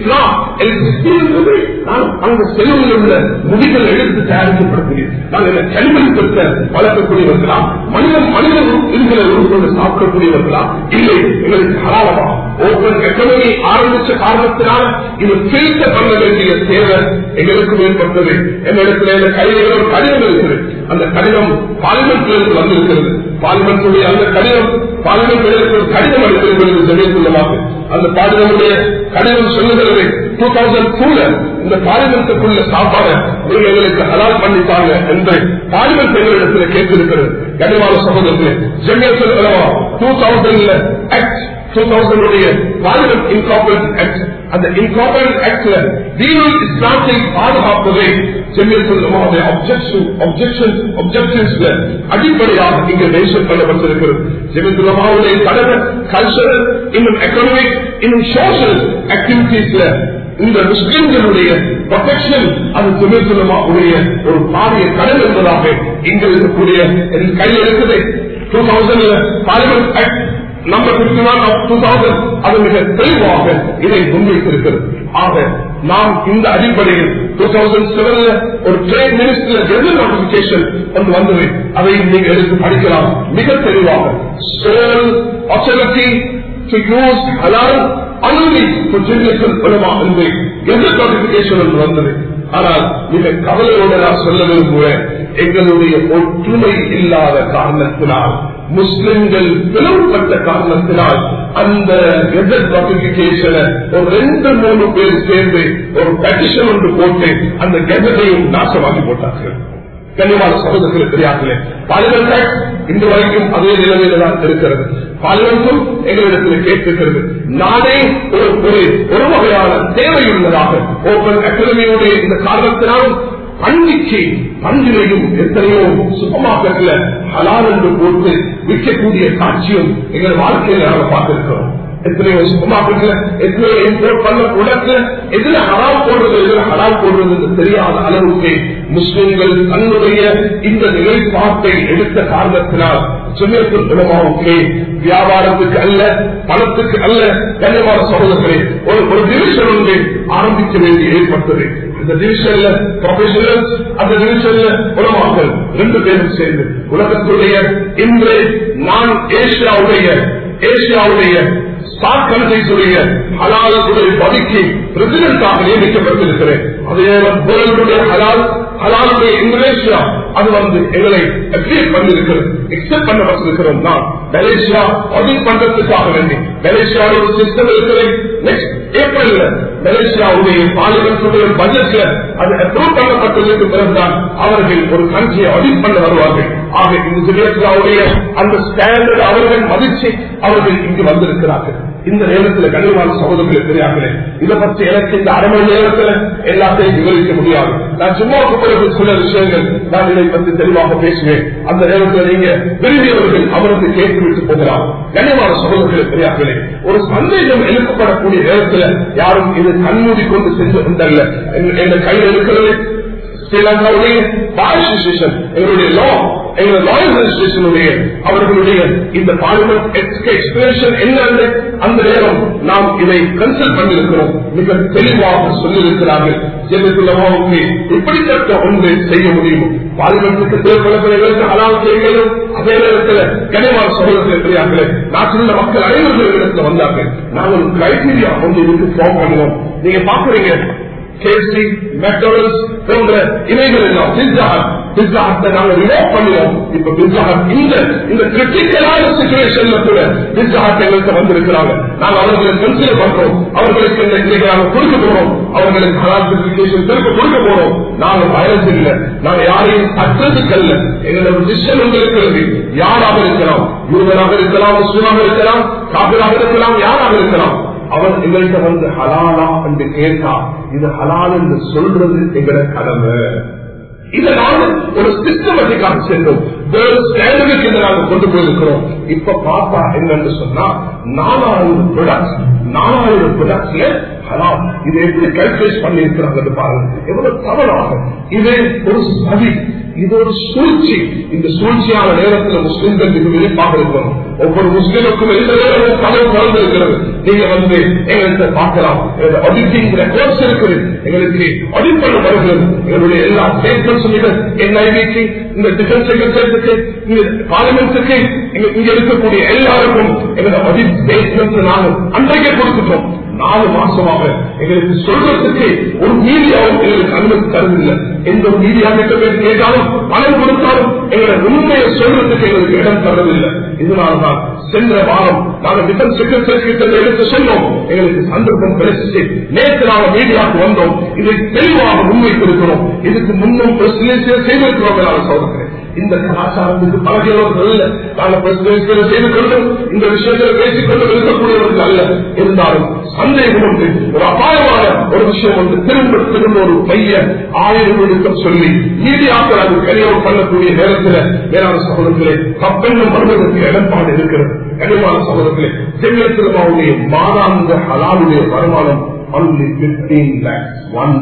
அந்த செல்லில் உள்ள முடிகள் எடுத்து தயாரிக்கப்படக்கூடிய நாங்கள் கனிமணி பெற்ற வளர்க்கக்கூடியவர்களா மனிதன் மனிதன் இருக்கிற உறுப்புகளை சாப்பிடக்கூடியவர்களா இல்லை எங்களுக்கு ஹராலமா ஓப்பன் எக்கனமி ஆரம்பிச்ச காரணத்தினால் இது பில்டர் பண்ண வேண்டிய தேவை எங்களுக்கு மேற்பட்டது என்னிடத்துல இந்த கையில் ஒரு கடிதம் இருக்கிறது அந்த கடிதம் பார்லிமெண்ட்ல வந்திருக்கிறது பார்லிமெண்ட் அந்த கடிதம் பார்லிமெண்ட் ஒரு கடிதம் அளித்திருக்கிறது ஜெயக்குள்ளமாக அந்த பார்லிமெண்டுடைய கடிதம் சொல்லுகிறது டூ தௌசண்ட் டூல இந்த பார்லிமெண்ட்டுக்குள்ள சாப்பாடு நீங்க எங்களுக்கு ஹலால் பண்ணித்தாங்க என்று பார்லிமெண்ட் எங்களிடத்தில் கேட்டிருக்கிறது கனிவான சகோதரத்தில் ஜெமியத்தில் டூ தௌசண்ட்ல act two thousand parliament incorporate act அந்த இன்கார்பரேட் ஆக்ட்ல தீனுல் இஸ்லாத்தை பாதுகாப்பதை ஜெமியத்துடைய அப்செக்ஷன் அப்செக்ஷன் அப்செக்ஷன்ஸ்ல அடிப்படையாக இங்க மென்ஷன் பண்ணப்பட்டிருக்கிறது ஜெமியத்துலமாவுடைய கடமை கல்ச்சரல் இன்னும் எக்கனாமிக் இன்னும் சோசியல் ஆக்டிவிட்டீஸ்ல இந்த முஸ்லிம்களுடைய ப்ரொடெக்ஷன் அது ஜெமியத்துலமாவுடைய ஒரு பாரிய கடல் என்பதாக இங்க இருக்கக்கூடிய கையில் இருக்குது டூ தௌசண்ட்ல parliament act number fifty one of two thousand அது மிக தெளிவாக இதை முன்வைத்திருக்கிறது ஆக நாம் இந்த அடிப்படையில் டூ தௌசண்ட் செவன்ல ஒரு ட்ரேட் மினிஸ்டர் கெசல் நோட்டிபிகேஷன் ஒன்று வந்தது அதை நீங்க எடுத்து படிக்கலாம் மிக தெளிவாக சோல் ஆச்சரிட்டி டு யூஸ் ஹலால் only for generation ulama என்று கெசல் நோட்டிபிகேஷன் ஒன்று வந்தது ஆனால் மிக கவலையோடு நான் சொல்ல விரும்புவேன் எங்களுடைய ஒற்றுமை இல்லாத காரணத்தினால் முஸ்லிம்கள் பிளவுபட்ட காரணத்தினால் அந்த கெசட் நோட்டிபிகேஷனை ஒரு ரெண்டு மூணு பேர் சேர்ந்து ஒரு பெட்டிஷன் ஒன்று போட்டு அந்த கெசட்டையும் நாசமாக்கி போட்டார்கள் கண்ணியமான சகோதரர்கள் தெரியாமலே பார்லிமெண்ட் இன்று வரைக்கும் அதே நிலைமையில தான் இருக்கிறது பார்லிமெண்ட்டும் எங்களிடத்தில் கேட்டிருக்கிறது நானே ஒரு ஒரு வகையான தேவையுள்ளதாக ஓபன் அகாடமியுடைய இந்த காரணத்தினாலும் பண்டிக்கு பண்டிகையும் எத்தனையோ சூப்பர் மார்க்கெட்ல ஹலால் என்று போட்டு விற்கக்கூடிய காட்சியும் எங்கள் வாழ்க்கையில நாம பார்த்திருக்கிறோம் எத்தனையோ சூப்பர் மார்க்கெட்ல எத்தனையோ இம்போர்ட் பண்ண உடற்று எதுல ஹலால் போடுறது எதுல ஹலால் போடுறது தெரியாத அளவுக்கு முஸ்லிம்கள் தன்னுடைய இந்த நிலைப்பாட்டை எடுத்த காரணத்தினால் சுமேத்தில் உலமாவுக்கு வியாபாரத்துக்கு அல்ல பணத்துக்கு அல்ல கண்ணியமான சகோதரர்களே ஒரு ஒரு டிவிஷன் ஒன்று ஆரம்பிக்க வேண்டி ஏற்பட்டது இந்த டிவிஷன்ல ப்ரொஃபஷனல்ஸ் அந்த டிவிஷன்ல உலமாக்கள் ரெண்டு பேரும் சேர்ந்து உலகத்துடைய இன்று நான் ஏசியாவுடைய ஏசியாவுடைய ஸ்டாக் கண்ட்ரிஸுடைய ஹலாலுடைய பதிக்கு பிரசிடென்டாக நியமிக்கப்பட்டிருக்கிறேன் அதே வேர்ல்டுடைய ஹலால் ஹலாலுடைய இந்தோனேஷியா அது வந்து எங்களை அக்ரியேட் பண்ணிருக்கிறது எக்ஸெப்ட் பண்ணப்பட்டிருக்கிறோம் நான் மலேசியா ஆடிட் பண்றதுக்காக வேண்டி மலேசியாவில் ஒரு சிஸ்டம் இருக்கிறது நெக்ஸ்ட் ஏப்ரல்ல மலேசியாவுடைய பார்லிமெண்ட்டுடைய பட்ஜெட்ல அது அப்ரூவ் பண்ணப்பட்டதற்கு பிறகுதான் அவர்கள் ஒரு கண்ட்ரியை ஆடிட் பண்ண வருவார்கள் ஆக இந்த ஜிலேசியாவுடைய அந்த ஸ்டாண்டர்ட் அவர்கள் மதிச்சு அவர்கள் இங்கு வந்திருக்கிறார்கள் இந்த நேரத்தில் கனிவான சகோதரர்கள் தெரியாங்களே இதை பற்றி எனக்கு இந்த அரை மணி நேரத்தில் எல்லாத்தையும் விவரிக்க முடியாது நான் சும்மா உங்களுக்கு சில விஷயங்கள் நான் இதை பற்றி தெளிவாக பேசுவேன் அந்த நேரத்தில் நீங்க விரும்பியவர்கள் அவருக்கு கேட்டுவிட்டு போகலாம் கனிவான சகோதரர்கள் தெரியாங்களே ஒரு சந்தேகம் எழுப்பப்படக்கூடிய நேரத்தில் யாரும் இது கண்மூடி கொண்டு சென்று வந்தல்ல எங்க கையில் இருக்கிறது ஸ்ரீலங்காவுடைய பாய் அசோசியேஷன் எங்களுடைய லா எங்களுடைய லாயர் அசோசியேஷனுடைய அவர்களுடைய இந்த பார்லிமெண்ட் எக்ஸ்பிரேஷன் என்ன அந்த நேரம் நாம் இதை கன்சல்ட் பண்ணிருக்கிறோம் மிக தெளிவாக சொல்லியிருக்கிறார்கள் ஜெயலலிதாவுக்கு இப்படிப்பட்ட ஒன்று செய்ய முடியும் பார்லிமெண்ட்டுக்கு தேர்தல்களுக்கு அலால் செய்யணும் அதே நேரத்தில் கனிவான சகோதரர்கள் இருக்கிறார்களே நாட்டில் உள்ள மக்கள் அனைவர்கள் இடத்துல வந்தார்கள் நாங்கள் கிரைடீரியா ஒன்று இதுக்கு ஃபார்ம் பண்ணுவோம் நீங்க பாக்குறீங்க கேசி மெக்டோனல்ஸ் போன்ற இணைகள் எல்லாம் பிஸ்ஸாட் பிஸ்ஸாட்டை நாங்கள் ரிமோவ் பண்ணினோம் இப்ப பிஸ்ஸாட் இந்த இந்த கிரிட்டிக்கலான சுச்சுவேஷன்ல கூட பிஸ்ஸாட் எங்களுக்கு வந்திருக்கிறாங்க நாங்கள் அவர்களை கன்சிடர் பண்றோம் அவர்களுக்கு இந்த இன்னைக்கு நாங்கள் கொடுக்க போறோம் அவர்களுக்கு கிளாசிபிகேஷன் திரும்ப கொடுக்க போறோம் நாங்க வயசு இல்லை நாங்க யாரையும் சற்றதுக்கு அல்ல எங்களோட டிசிஷன் ஒன்று இருக்கிறது யாராக இருக்கலாம் யூதராக இருக்கலாம் முஸ்லிமாக இருக்கலாம் காபிராக இருக்கலாம் யாராக இருக்கலாம் அவன் எங்கள்கிட்ட வந்து ஹலாலா என்று கேட்டா இது ஹலால் என்று சொல்றது எங்களோட கடமை இதை நாங்க ஒரு சிஸ்டமேட்டிக்காக சென்றோம் ஸ்டாண்டர்டுக்கு இதை நாங்க கொண்டு போயிருக்கிறோம் இப்ப பார்த்தா என்னன்னு சொன்னா நாலாயிரம் ப்ரொடக்ட்ஸ் நாலாயிரம் ப்ரொடக்ட்ஸ்ல ஹலால் இதை எப்படி கல்குலேட் பண்ணி இருக்கிறாங்க பாருங்க எவ்வளவு தவறாக இது ஒரு சதி இது ஒரு சூழ்ச்சி இந்த சூழ்ச்சியான நேரத்தில் முஸ்லிம்கள் மிக விழிப்பாக இருக்கணும் ஒவ்வொரு முஸ்லிமுக்கும் எந்த நேரமும் கதவு திறந்திருக்கிறது நீங்க வந்து எங்களுக்கு பார்க்கலாம் ஆடிட்டிங் ரெக்கார்ட்ஸ் இருக்குது எங்களுக்கு ஆடிட் பண்ண வருகிறது எங்களுடைய எல்லா ஸ்டேட்மெண்ட்ஸும் என்ஐபிக்கு இந்த டிஃபென்ஸ் செக்ரட்டரிக்கு இந்த பார்லிமெண்ட்டுக்கு இங்க இருக்கக்கூடிய எல்லாருக்கும் எங்களுடைய ஆடிட் ஸ்டேட்மெண்ட் நாங்கள் அன்றைக்கே கொடுத்துட்டோம் நாலு மாசமாக எங்களுக்கு சொல்றதுக்கு ஒரு மீடியாவும் எங்களுக்கு அனுமதி தருவதில்லை எந்த மீடியா கிட்ட பேர் கேட்டாலும் பணம் கொடுத்தாலும் எங்களை உண்மையை சொல்றதுக்கு எங்களுக்கு இடம் தரவில்லை இதனால்தான் சென்ற வாரம் நாங்கள் டிஃபென்ஸ் செக்ரட்டரி கிட்ட எடுத்து சொன்னோம் எங்களுக்கு சந்தர்ப்பம் கிடைச்சிச்சு நேற்று நாங்கள் மீடியாவுக்கு வந்தோம் இதை தெளிவாக முன்வைத்திருக்கிறோம் இதுக்கு முன்னும் செய்திருக்கிறோம் நான் சொல்றேன் இந்த கலாச்சாரத்துக்கு பழகியவர்கள் அல்ல நாங்கள் பிரசிடென்சியில் செய்து கொண்டும் இந்த விஷயத்தில் பேசிக் கொண்டு இருக்கக்கூடியவர்கள் அல்ல இருந்தாலும் சந்தேகம் உண்டு ஒரு அபாயமான ஒரு விஷயம் வந்து திரும்ப திரும்ப ஒரு பையன் ஆயிரம் ஒழுக்கம் சொல்லி மீடியாக்கள் அது கனியம் பண்ணக்கூடிய நேரத்தில் வேளாண் சகோதரர்களே கப்பெண்ணும் வருவதற்கு இடம்பாடு இருக்கிறது கனிமான சகோதரர்களே செம்மிய திருமாவுடைய மாதாந்த ஹலாலுடைய வருமானம் only 15 lakhs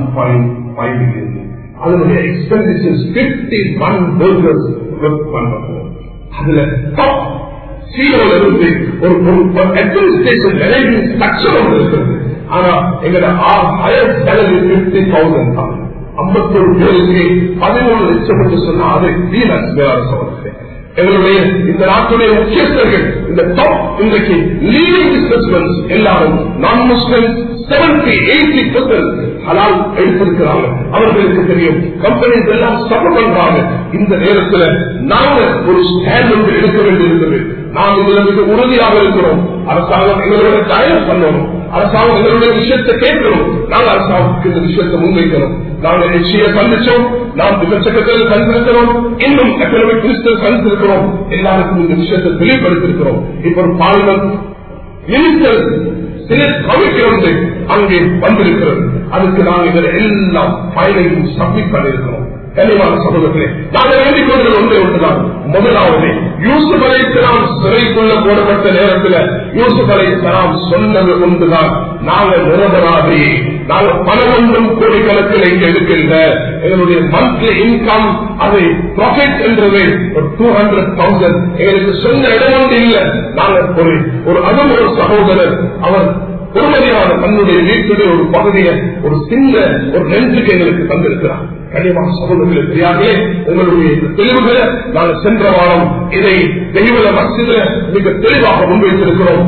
1.5 million அதனுடைய எக்ஸ்பெண்டிச்சர்ஸ் பிப்டி ஒன் பர்கர்ஸ் பண்ணணும் அதுல டாப் சீரோல இருந்து ஒரு அட்மினிஸ்ட்ரேஷன் மேனேஜ்மெண்ட் ஸ்ட்ரக்சர் ஒன்று இருக்கிறது ஆனா எங்களோட ஹையர் சேலரி பிப்டி தௌசண்ட் தான் ஐம்பத்தொரு பேருக்கு பதிமூணு லட்சம் என்று சொன்னா அது வீனஸ் வேளாண் சோதனை எங்களுடைய இந்த நாட்டுடைய முக்கியஸ்தர்கள் இந்த டாப் இன்றைக்கு லீடிங் பிசினஸ்மென்ஸ் எல்லாரும் நான் முஸ்லிம் செவன்டி எயிட்டி பர்சன்ட் ஹலால் எடுத்திருக்கிறாங்க அவர்களுக்கு தெரியும் கம்பெனிஸ் எல்லாம் சபை பண்றாங்க இந்த நேரத்தில் நாங்க ஒரு ஸ்டாண்ட் ஒன்று எடுக்க வேண்டியிருக்கிறது நாம் இதுல மிக உறுதியாக இருக்கிறோம் அரசாங்கம் எங்களோட தயார் பண்ணணும் அரசாங்கம் எங்களுடைய விஷயத்தை கேட்கணும் நாங்கள் அரசாங்கத்துக்கு இந்த விஷயத்தை முன்வைக்கணும் நாங்கள் நிச்சய சந்திச்சோம் நாம் விமர்சகத்தில் சந்திருக்கிறோம் இன்னும் எக்கனாமிக் மினிஸ்டர் சந்திருக்கிறோம் எல்லாருக்கும் இந்த விஷயத்தை தெளிவுபடுத்திருக்கிறோம் இப்ப ஒரு பார்லிமெண்ட் மினிஸ்டர் சில கமிட்டி வந்து அங்கே வந்திருக்கிறது அதுக்கு நாங்கள் இதில் எல்லாம் ஃபைலையும் சப்மிட் பண்ணியிருக்கிறோம் கனிவான சமூகத்திலே நாங்கள் வேண்டிக் கொண்டது ஒன்றே ஒன்றுதான் முதலாவது யூசுப் அலை சலாம் சிறைக்குள்ள போடப்பட்ட நேரத்தில் யூசுப் அலை சலாம் சொன்னது ஒன்றுதான் நாங்கள் நிரபராதி நாங்கள் பன்னிரண்டும் கோடிக்கணக்கில் இங்க இருக்கின்ற எங்களுடைய மந்த்லி இன்கம் அது ப்ராஃபிட் என்றது ஒரு டூ ஹண்ட்ரட் தௌசண்ட் எங்களுக்கு சொன்ன இடம் ஒன்று இல்லை நாங்கள் ஒரு ஒரு அதுவும் ஒரு சகோதரர் அவர் பொறுமதியான தன்னுடைய வீட்டுடைய ஒரு பகுதியை ஒரு சின்ன ஒரு நெஞ்சுக்கு எங்களுக்கு தந்திருக்கிறார் கனியமான சகோதரர்களே பெரியார்களே உங்களுடைய இந்த தெளிவுகளை நாங்கள் சென்ற வாரம் இதை தெய்வல மசித மிக தெளிவாக முன்வைத்திருக்கிறோம்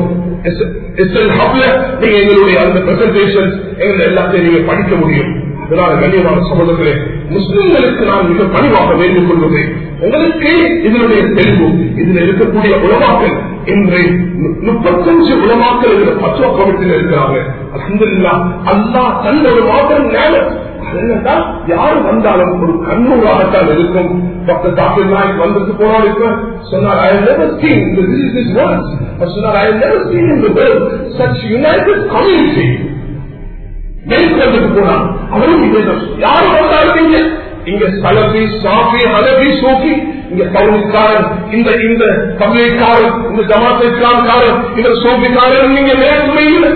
நீங்க எங்களுடைய அந்த பிரசன்டேஷன் எங்களை எல்லாத்தையும் நீங்க படிக்க முடியும் இதனால கண்ணியமான சகோதரர்களே முஸ்லிம்களுக்கு நான் மிக பணிவாக வேண்டிக் கொள்வது உங்களுக்கு இதனுடைய தெளிவு இதுல இருக்கக்கூடிய உலமாக்கள் இன்று முப்பத்தஞ்சு உலமாக்கள் இருக்கிற பத்துவ கோபத்தில் இருக்கிறாங்க அலமதுல்லா அல்லா தந்த ஒரு மாத்திரம் ஞானம் என்னன்னா யாரு வந்தாலும் ஒரு கண்ணூராகத்தான் இருக்கும் டாக்டர் டாக்டர் நாயக் வந்துட்டு போனாலும் இப்ப சொன்னார் ஐ நெவர் சீன் இந்த திஸ் வேர்ட்ஸ் சொன்னார் I never seen in the world such united community மேற்கொண்டுக்கு போனான் அவரும் இதே யாரும் வந்தாலும் இங்க இங்க சலபி சாஃபி ஹலபி சோஃபி இங்க பவுனிக்காரன் இந்த இந்த தமிழைக்காரன் இந்த ஜமாத் இஸ்லாம்காரன் இந்த சோஃபிக்காரன் நீங்க மேற்குமே இல்லை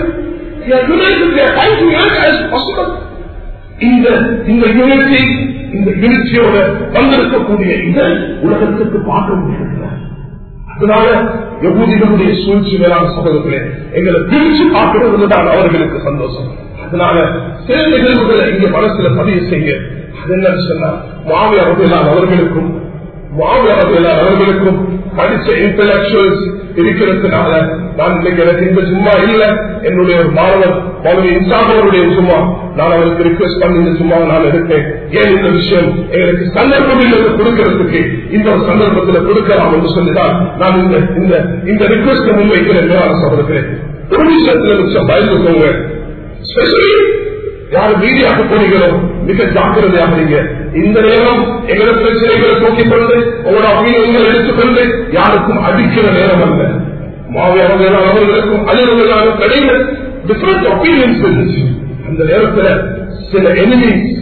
இந்த இந்த யூனிட்டி இந்த யூனிட்டியோட வந்திருக்கக்கூடிய இதை உலகத்துக்கு பார்க்க முடியல அதனால யகுதிகளுடைய சூழ்ச்சி மேலான சகோதரர்களே எங்களை பிரிச்சு பார்க்கிறதுதான் அவர்களுக்கு சந்தோஷம் அதனால சில நிகழ்வுகளை இங்க மனசுல பதிவு செய்ய அது என்னன்னு சொன்னா மாவி அவர்களால் அவர்களுக்கும் மாவி அவர்களால் அவர்களுக்கும் படிச்ச இன்டலக்சுவல்ஸ் இருக்கிறதுனால நான் இன்னைக்கு எனக்கு இந்த சும்மா இல்ல என்னுடைய ஒரு மாணவர் மௌலவி இன்சாமருடைய சும்மா நான் அவருக்கு ரிக்வெஸ்ட் பண்ணி இந்த சும்மா நான் எடுத்தேன் ஏன் இந்த விஷயம் எங்களுக்கு சந்தர்ப்பம் இல்லை கொடுக்கிறதுக்கு இந்த ஒரு சந்தர்ப்பத்தில் கொடுக்கலாம் என்று சொல்லிதான் நான் இந்த இந்த இந்த ரிக்வெஸ்ட் முன்வைக்கிறேன் சகோதரர்களே ஒரு விஷயத்துல மிச்சம் பயந்துக்கோங்க ஸ்பெஷலி யார் மீடியாக்கு போனீங்களோ மிக ஜாக்கிரதையாக இருங்க இந்த நேரம் எங்களோட பிரச்சனைகளை தூக்கிக் கொண்டு உங்களோட அபிநயங்கள் எடுத்துக்கொண்டு யாருக்கும் அடிக்கிற நேரம் அல்ல மாவியாளர்கள் அவர்களுக்கும் அலுவலர்களாக கிடையாது டிஃபரெண்ட் ஒப்பீனியன்ஸ் இருந்துச்சு அந்த நேரத்தில் சில எனிமீஸ்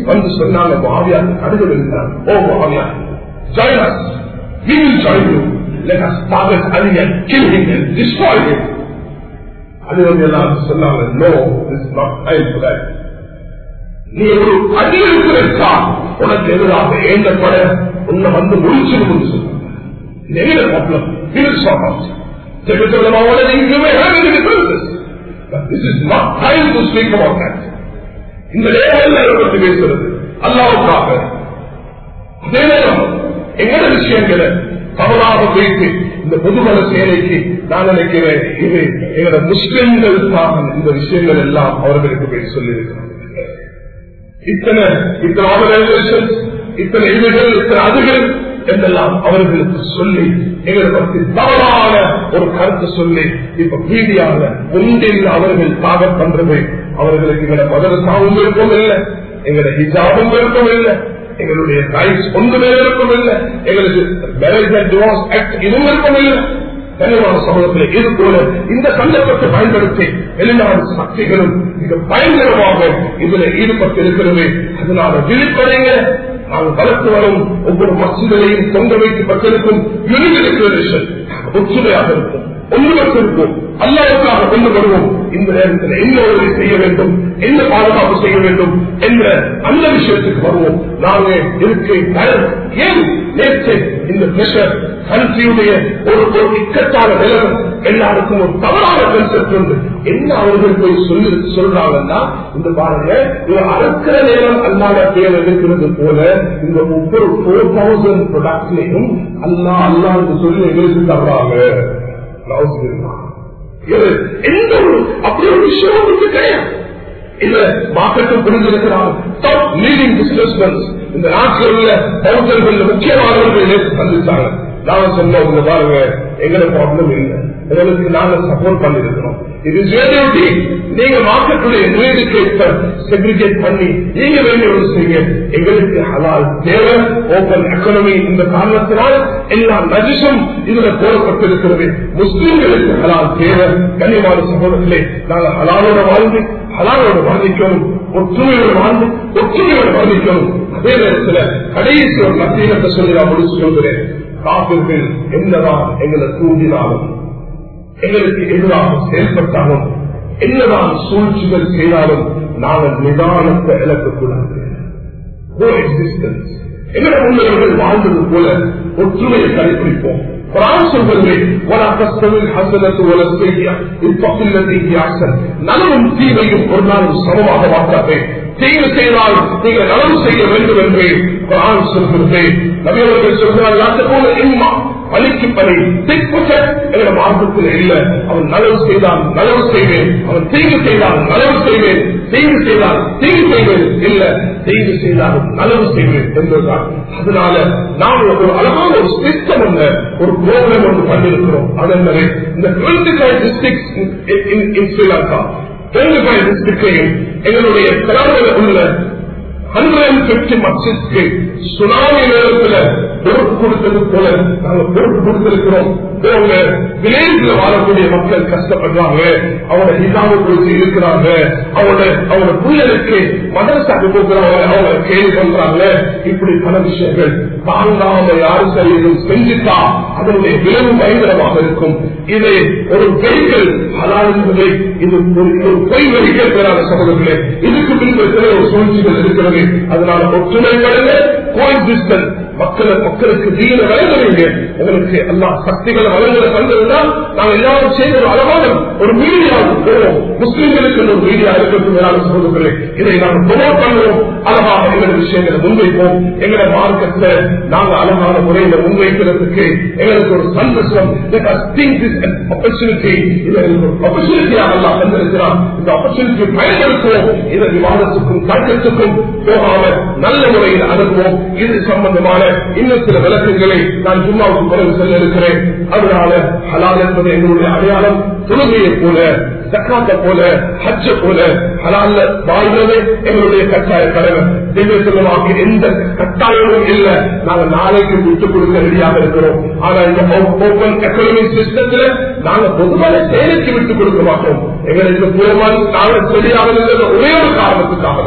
வந்து சொன்னாங்க மாவியார் கடுகு இருந்தார் ஓ மாவியார் join us we will join you let us target Ali and kill him and destroy him அது வந்து எல்லாரும் சொன்னாங்க no this is not time for that நீ ஒரு அடியிருக்கிறா உனக்கு எதிராக ஏந்தப்பட உன்னை வந்து முடிச்சிடும் என்று சொன்னாங்க நெகிழ ப்ராப்ளம் இது சொல்றோம் You may have any differences, but this is not time to speak about that. இந்த நேரம் பற்றி பேசுறது அல்லாவுக்காக அதே நேரம் எங்கட விஷயங்களை தவறாக வைத்து இந்த பொதுமல சேனைக்கு நான் நினைக்கிறேன் இது எங்களோட முஸ்லிம்களுக்காக இந்த விஷயங்கள் எல்லாம் அவர்களுக்கு போய் சொல்லியிருக்கிறாங்க இத்தனை இத்தனை ஆர்கனைசேஷன் இத்தனை இதுகள் இத்தனை அதுகள் என்றெல்லாம் அவர்களுக்கு சொல்லி எங்களை பற்றி தவறான ஒரு கருத்து சொல்லி இப்ப மீடியாவில் ஒன்றில் அவர்கள் தாகம் பண்றது அவர்களுக்கு எங்களை மதரசாவும் விருப்பம் இல்லை எங்களுடைய ஹிஜாபும் விருப்பம் இல்லை எங்களுடைய ரைட்ஸ் ஒன்றுமே விருப்பம் இல்லை எங்களுக்கு மேரேஜ் அண்ட் டிவோர்ஸ் ஆக்ட் இதுவும் விருப்பம் இல்லை கனிவான சமூகத்தில் இது போல இந்த சந்தர்ப்பத்தை பயன்படுத்தி வெளிநாடு சக்திகளும் மிக பயங்கரமாக இதுல ஈடுபட்டு இருக்கிறது அதனால விழிப்படைங்க நாங்கள் வளர்த்து வரும் ஒவ்வொரு மசிதலையும் தொங்க வைக்கப்பட்டிருக்கும் யூனிகேஷன் ஒற்றுமையாக இருக்கும் ஒன்றுபட்டு இருக்கும் அல்லாவுக்காக கொண்டு வருவோம் இந்த நேரத்தில் என்ன உதவி செய்ய வேண்டும் என்ன பாதுகாப்பு செய்ய வேண்டும் என்ற அந்த விஷயத்துக்கு வருவோம் நாங்கள் இருக்கை ஏன் நேற்று இந்த பிரஷர் கண்ட்ரியுடைய ஒரு ஒரு இக்கட்டான நிலைமை எல்லாருக்கும் ஒரு தவறான கன்செப்ட் உண்டு என்ன அவர்கள் போய் சொல்லி சொல்றாங்கன்னா இந்த பாருங்க இது அறுக்கிற நேரம் அல்லாத பேர் எடுக்கிறது போல இந்த ஒவ்வொரு போர் தௌசண்ட் ப்ரொடக்ட்லையும் அல்லா அல்லா என்று சொல்லி எங்களுக்கு தர்றாங்க எந்த ஒரு அப்படி ஒரு விஷயம் உங்களுக்கு கிடையாது இல்ல மார்க்கெட்டும் புரிஞ்சிருக்கிறார் டாப் லீடிங் பிசினஸ்மேன் இந்த நாட்டில் உள்ள பௌத்தர்கள் முக்கியமானவர்கள் நேற்று சந்திச்சாங்க நாங்க சொன்னோம் உங்க பாருங்க எங்களை ப்ராப்ளம் இல்லை உங்களுக்கு நாங்க சப்போர்ட் பண்ணிருக்கிறோம் இது ஜேடியூட்டி நீங்க மார்க்கெட்டுடைய நிலைக்கு செக்ரிகேட் பண்ணி நீங்க வேண்டிய ஒரு செய்ய எங்களுக்கு ஹலால் தேவை ஓபன் எக்கனமி இந்த காரணத்தினால் எல்லா நஜிசும் இதுல போடப்பட்டிருக்கிறது முஸ்லிம்களுக்கு ஹலால் தேவை கனிவான சகோதரர்களே நாங்கள் ஹலாலோட வாழ்ந்து ஹலாலோட வாழ்ந்திக்கணும் ஒற்றுமையோடு வாழ்ந்து ஒற்றுமையோடு வாழ்ந்திக்கணும் அதே நேரத்தில் கடைசி ஒரு நத்தீனத்தை சொல்லி நான் முடிச்சு சொல்கிறேன் காப்பிர்கள் என்னதான் எங்களை தூண்டினாலும் எங்களுக்கு எதிராக செயல்பட்டாலும் என்னதான் சூழ்ச்சிகள் செய்தாலும் நாங்கள் நிதானத்தை இழக்கக்கூடாது எங்களை முன்னவர்கள் வாழ்ந்தது போல ஒற்றுமையை கடைபிடிப்போம் நலவும் தீமையும் ஒரு நாளும் சமமாக மாற்றாதே தீங்கு செய்தால் நீங்கள் நலவு செய்ய வேண்டும் என்று குரான் சொல்கிறது நபியவர்கள் சொல்கிறார் போல இம்மா பலிக்கு பலி என்ற மார்க்கத்தில் இல்ல அவன் நலவு செய்தால் நலவு செய்வேன் அவன் தீங்கு செய்தால் நலவு செய்வேன் தீங்கு செய்தால் தீங்கு செய்வேன் இல்ல தீங்கு செய்தால் நலவு செய்வேன் என்றுதான் அதனால நாம் ஒரு அழகான ஒரு சிஸ்டம் ஒன்று ஒரு ப்ரோக்ராம் ஒன்று பண்ணிருக்கிறோம் அதன்பது இந்த twenty five district in Sri Lanka twenty five டிஸ்ட்ரிக்டையும் எங்களுடைய தலைமையில் உள்ள ஹண்ட்ரட் அண்ட் பிப்டி மசிஸ்க்கு சுனாமி நேரத்தில் பொறுப்பு கொடுத்தது போல நாங்கள் பொறுப்பு கொடுத்திருக்கிறோம் அவங்க வில்லேஜ்ல வாழக்கூடிய மக்கள் கஷ்டப்படுறாங்க அவங்க ஹிசாம குறித்து இருக்கிறாங்க அவங்களோட அவங்க பிள்ளைகளுக்கு மதரசாக்கு போக்குறாங்க அவங்க கேள்வி பண்றாங்க இப்படி பல விஷயங்கள் தாங்காம யாரும் செய்யணும் செஞ்சுட்டா அதனுடைய விளைவு பயங்கரமாக இருக்கும் இது ஒரு வெஹிக்கிள் அதான் என்பதை இது ஒரு பொய் வெஹிக்கிள் பெறாத சகோதரர்களே இதுக்கு பின்பு சில ஒரு சூழ்ச்சிகள் இருக்கிறது அதனால ஒற்றுமைப்படுங்க கோஎக்ஸிஸ்டன்ஸ் மக்களை மக்களுக்கு தீன வழங்குவீங்க உங்களுக்கு எல்லா சக்திகளை வழங்குற தந்திருந்தால் நாங்கள் எல்லாரும் சேர்ந்து ஒரு அழகான ஒரு மீடியா போவோம் முஸ்லிம்களுக்கு ஒரு மீடியா இருக்கிறது மேலான சகோதரர்களே இதை நாங்கள் ப்ரொமோட் பண்ணுவோம் அழகாக எங்களோட விஷயங்களை முன்வைப்போம் எங்களோட மார்க்கத்தை நாங்க அழகான முறையில முன்வைக்கிறதுக்கு எங்களுக்கு ஒரு சந்தோஷம் ஆப்பர்ச்சுனிட்டி இது எங்களுக்கு ஒரு ஆப்பர்ச்சுனிட்டியாக எல்லாம் தந்திருக்கிறான் இந்த ஆப்பர்ச்சுனிட்டியை பயன்படுத்துவோம் இதை விவாதத்துக்கும் தர்க்கத்துக்கும் போகாம நல்ல முறையில் அனுப்புவோம் இது சம்பந்தமான இன்னும் சில விளக்கங்களை நான் சும்மாவுக்கு பிறகு செல்ல இருக்கிறேன் அதனால ஹலால் என்பது எங்களுடைய அடையாளம் தொழுகையை போல சக்காத்த போல ஹஜ்ஜ போல ஹலால்ல வாழ்றது எங்களுடைய கட்டாய கடமை தெய்வ செல்லமாக எந்த கட்டாயமும் இல்லை நாங்க நாளைக்கு விட்டுக் கொடுக்க ரெடியாக இருக்கிறோம் ஆனா இந்த ஓபன் எக்கனாமிக் சிஸ்டத்துல நாங்க பொதுவான செயலுக்கு விட்டுக் கொடுக்க மாட்டோம் எங்களுக்கு பூர்வமான நாங்கள் சரியாக இருந்தது ஒரே ஒரு காரணத்துக்காக தான்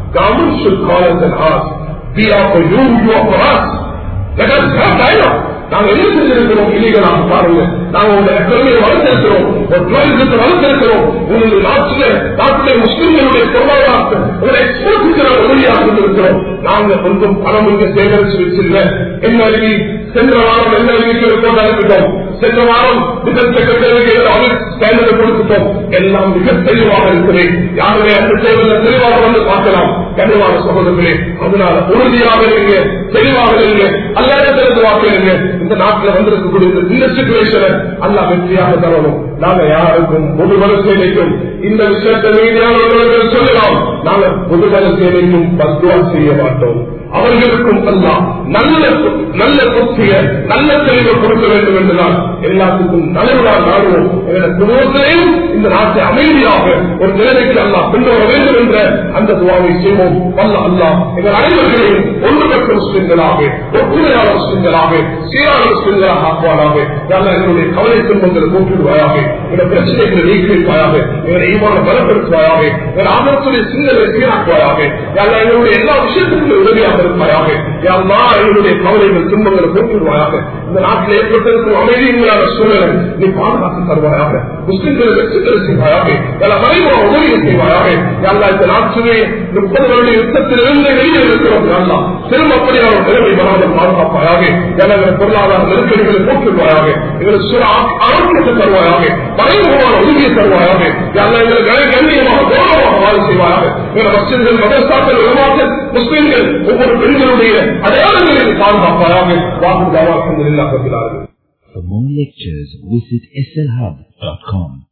Government should call us and ask, we are for you, you are for us. Let us have dialogue. நாங்க என்ன செஞ்சிருக்கிறோம் இல்லீகலாக பாருங்க நாங்க உங்க எக்கனமியை வளர்த்திருக்கிறோம் ஒரு டூரிசத்தை வளர்த்திருக்கிறோம் உங்களுடைய நாட்டில நாட்டுடைய முஸ்லிம்களுடைய பொருளாதாரத்தை உங்களை எக்ஸ்போர்ட்டுக்கு நாங்கள் உதவியாக இருந்திருக்கிறோம் நாங்க கொஞ்சம் பணம் இங்க சேகரிச்சு வச்சிருந்த என்ன அறிவி சென்ற வாரம் என்ன அறிவிக்க ரிப்போர்ட் அனுப்பிட்டோம் சென்ற வாரம் டிஃபென்ஸ் செக்ரட்டரிக்கு ஆடிட் ஸ்டாண்டர்ட் கொடுத்துட்டோம் எல்லாம் மிக தெளிவாக இருக்கிறேன் யாருடைய அந்த தேவையில் தெளிவாக வந்து பார்க்கலாம் கனிவான சகோதரர்களே அதனால உறுதியாக இருங்க தெளிவாக இருங்க அல்லாடத்திலிருந்து வாக்கிடுங்க இந்த நாட்டில் வந்திருக்கக்கூடிய இந்த சிச்சுவேஷனை அல்லா வெற்றியாக தரணும் நாங்க யாருக்கும் பொதுபல சேவைக்கும் இந்த விஷயத்தை மீதியானவர்கள் சொல்லலாம் நாங்க பொதுபல சேவைக்கும் பத்துவா செய்ய மாட்டோம் அவர்களுக்கும் எல்லாம் நல்ல நல்ல புத்திய நல்ல தெளிவை கொடுக்க வேண்டும் என்றுதான் எல்லாத்துக்கும் நல்லவர்களால் நாடுவோம் எங்களுடைய குடும்பத்திலையும் இந்த நாட்டை அமைதியாக ஒரு நிலைமைக்கு அல்லா கொண்டு வர வேண்டும் என்ற அந்த துவாவை செய்வோம் அல்ல அல்லா எங்கள் அனைவர்களையும் ஒன்றுபட்ட முஸ்லிம்களாக ஒற்றுமையான முஸ்லிம்களாக சீரான முஸ்லிம்களாக ஆக்குவாராக நல்ல எங்களுடைய கவலை துன்பங்களை போக்கிடுவாயாக எங்கள் பிரச்சனைகளை நீக்கிடுவாயாக எங்களை ஈமான பலப்படுத்துவாயாக எங்கள் ஆபத்துடைய சிந்தனை சீராக்குவாயாக நல்ல எங்களுடைய எல்லா விஷயத்திற்கும் உதவியாக இருப்பாயாக எல்லா எங்களுடைய கவலைகள் துன்பங்களை போக்கிடுவாயாக இந்த நாட்டில் ஏற்பட்டிருக்கும் அமைதியான சூழலை நீ பாதுகாத்து தருவாயாக முஸ்லிம்களை வெற்றி பெற செய்வாயாக எல்லா மறைமுக உதவியை செய்வாயாக எல்லா இந்த நாட்டிலே முப்பது வருட யுத்தத்தில் இருந்து வெளியே இருக்கிறோம் அல்லா திரும்ப அப்படியான ஒரு நிலைமை வராமல் பாதுகாப்பாயாக எங்களை பொருளாதார நெருக்கடிகளை போக்கிடுவாயாக எங்களுக்கு சில ஆரோக்கியத்தை தருவாயாக மறைமுகமான உதவியை தருவாயாக எல்லா எங்களை கண்ணியமாக கௌரவமாக வாழ செய்வாயாக எங்களை மசிதர்கள் மதசாக்கள் உருவாக்க முஸ்லிம்கள் ஒவ்வொரு பெண்களுடைய அடையாளங்களை பாதுகாப்பாயாக வாக்கு தாவாக்கம் இல்லாத For more lectures, visit slhub.com.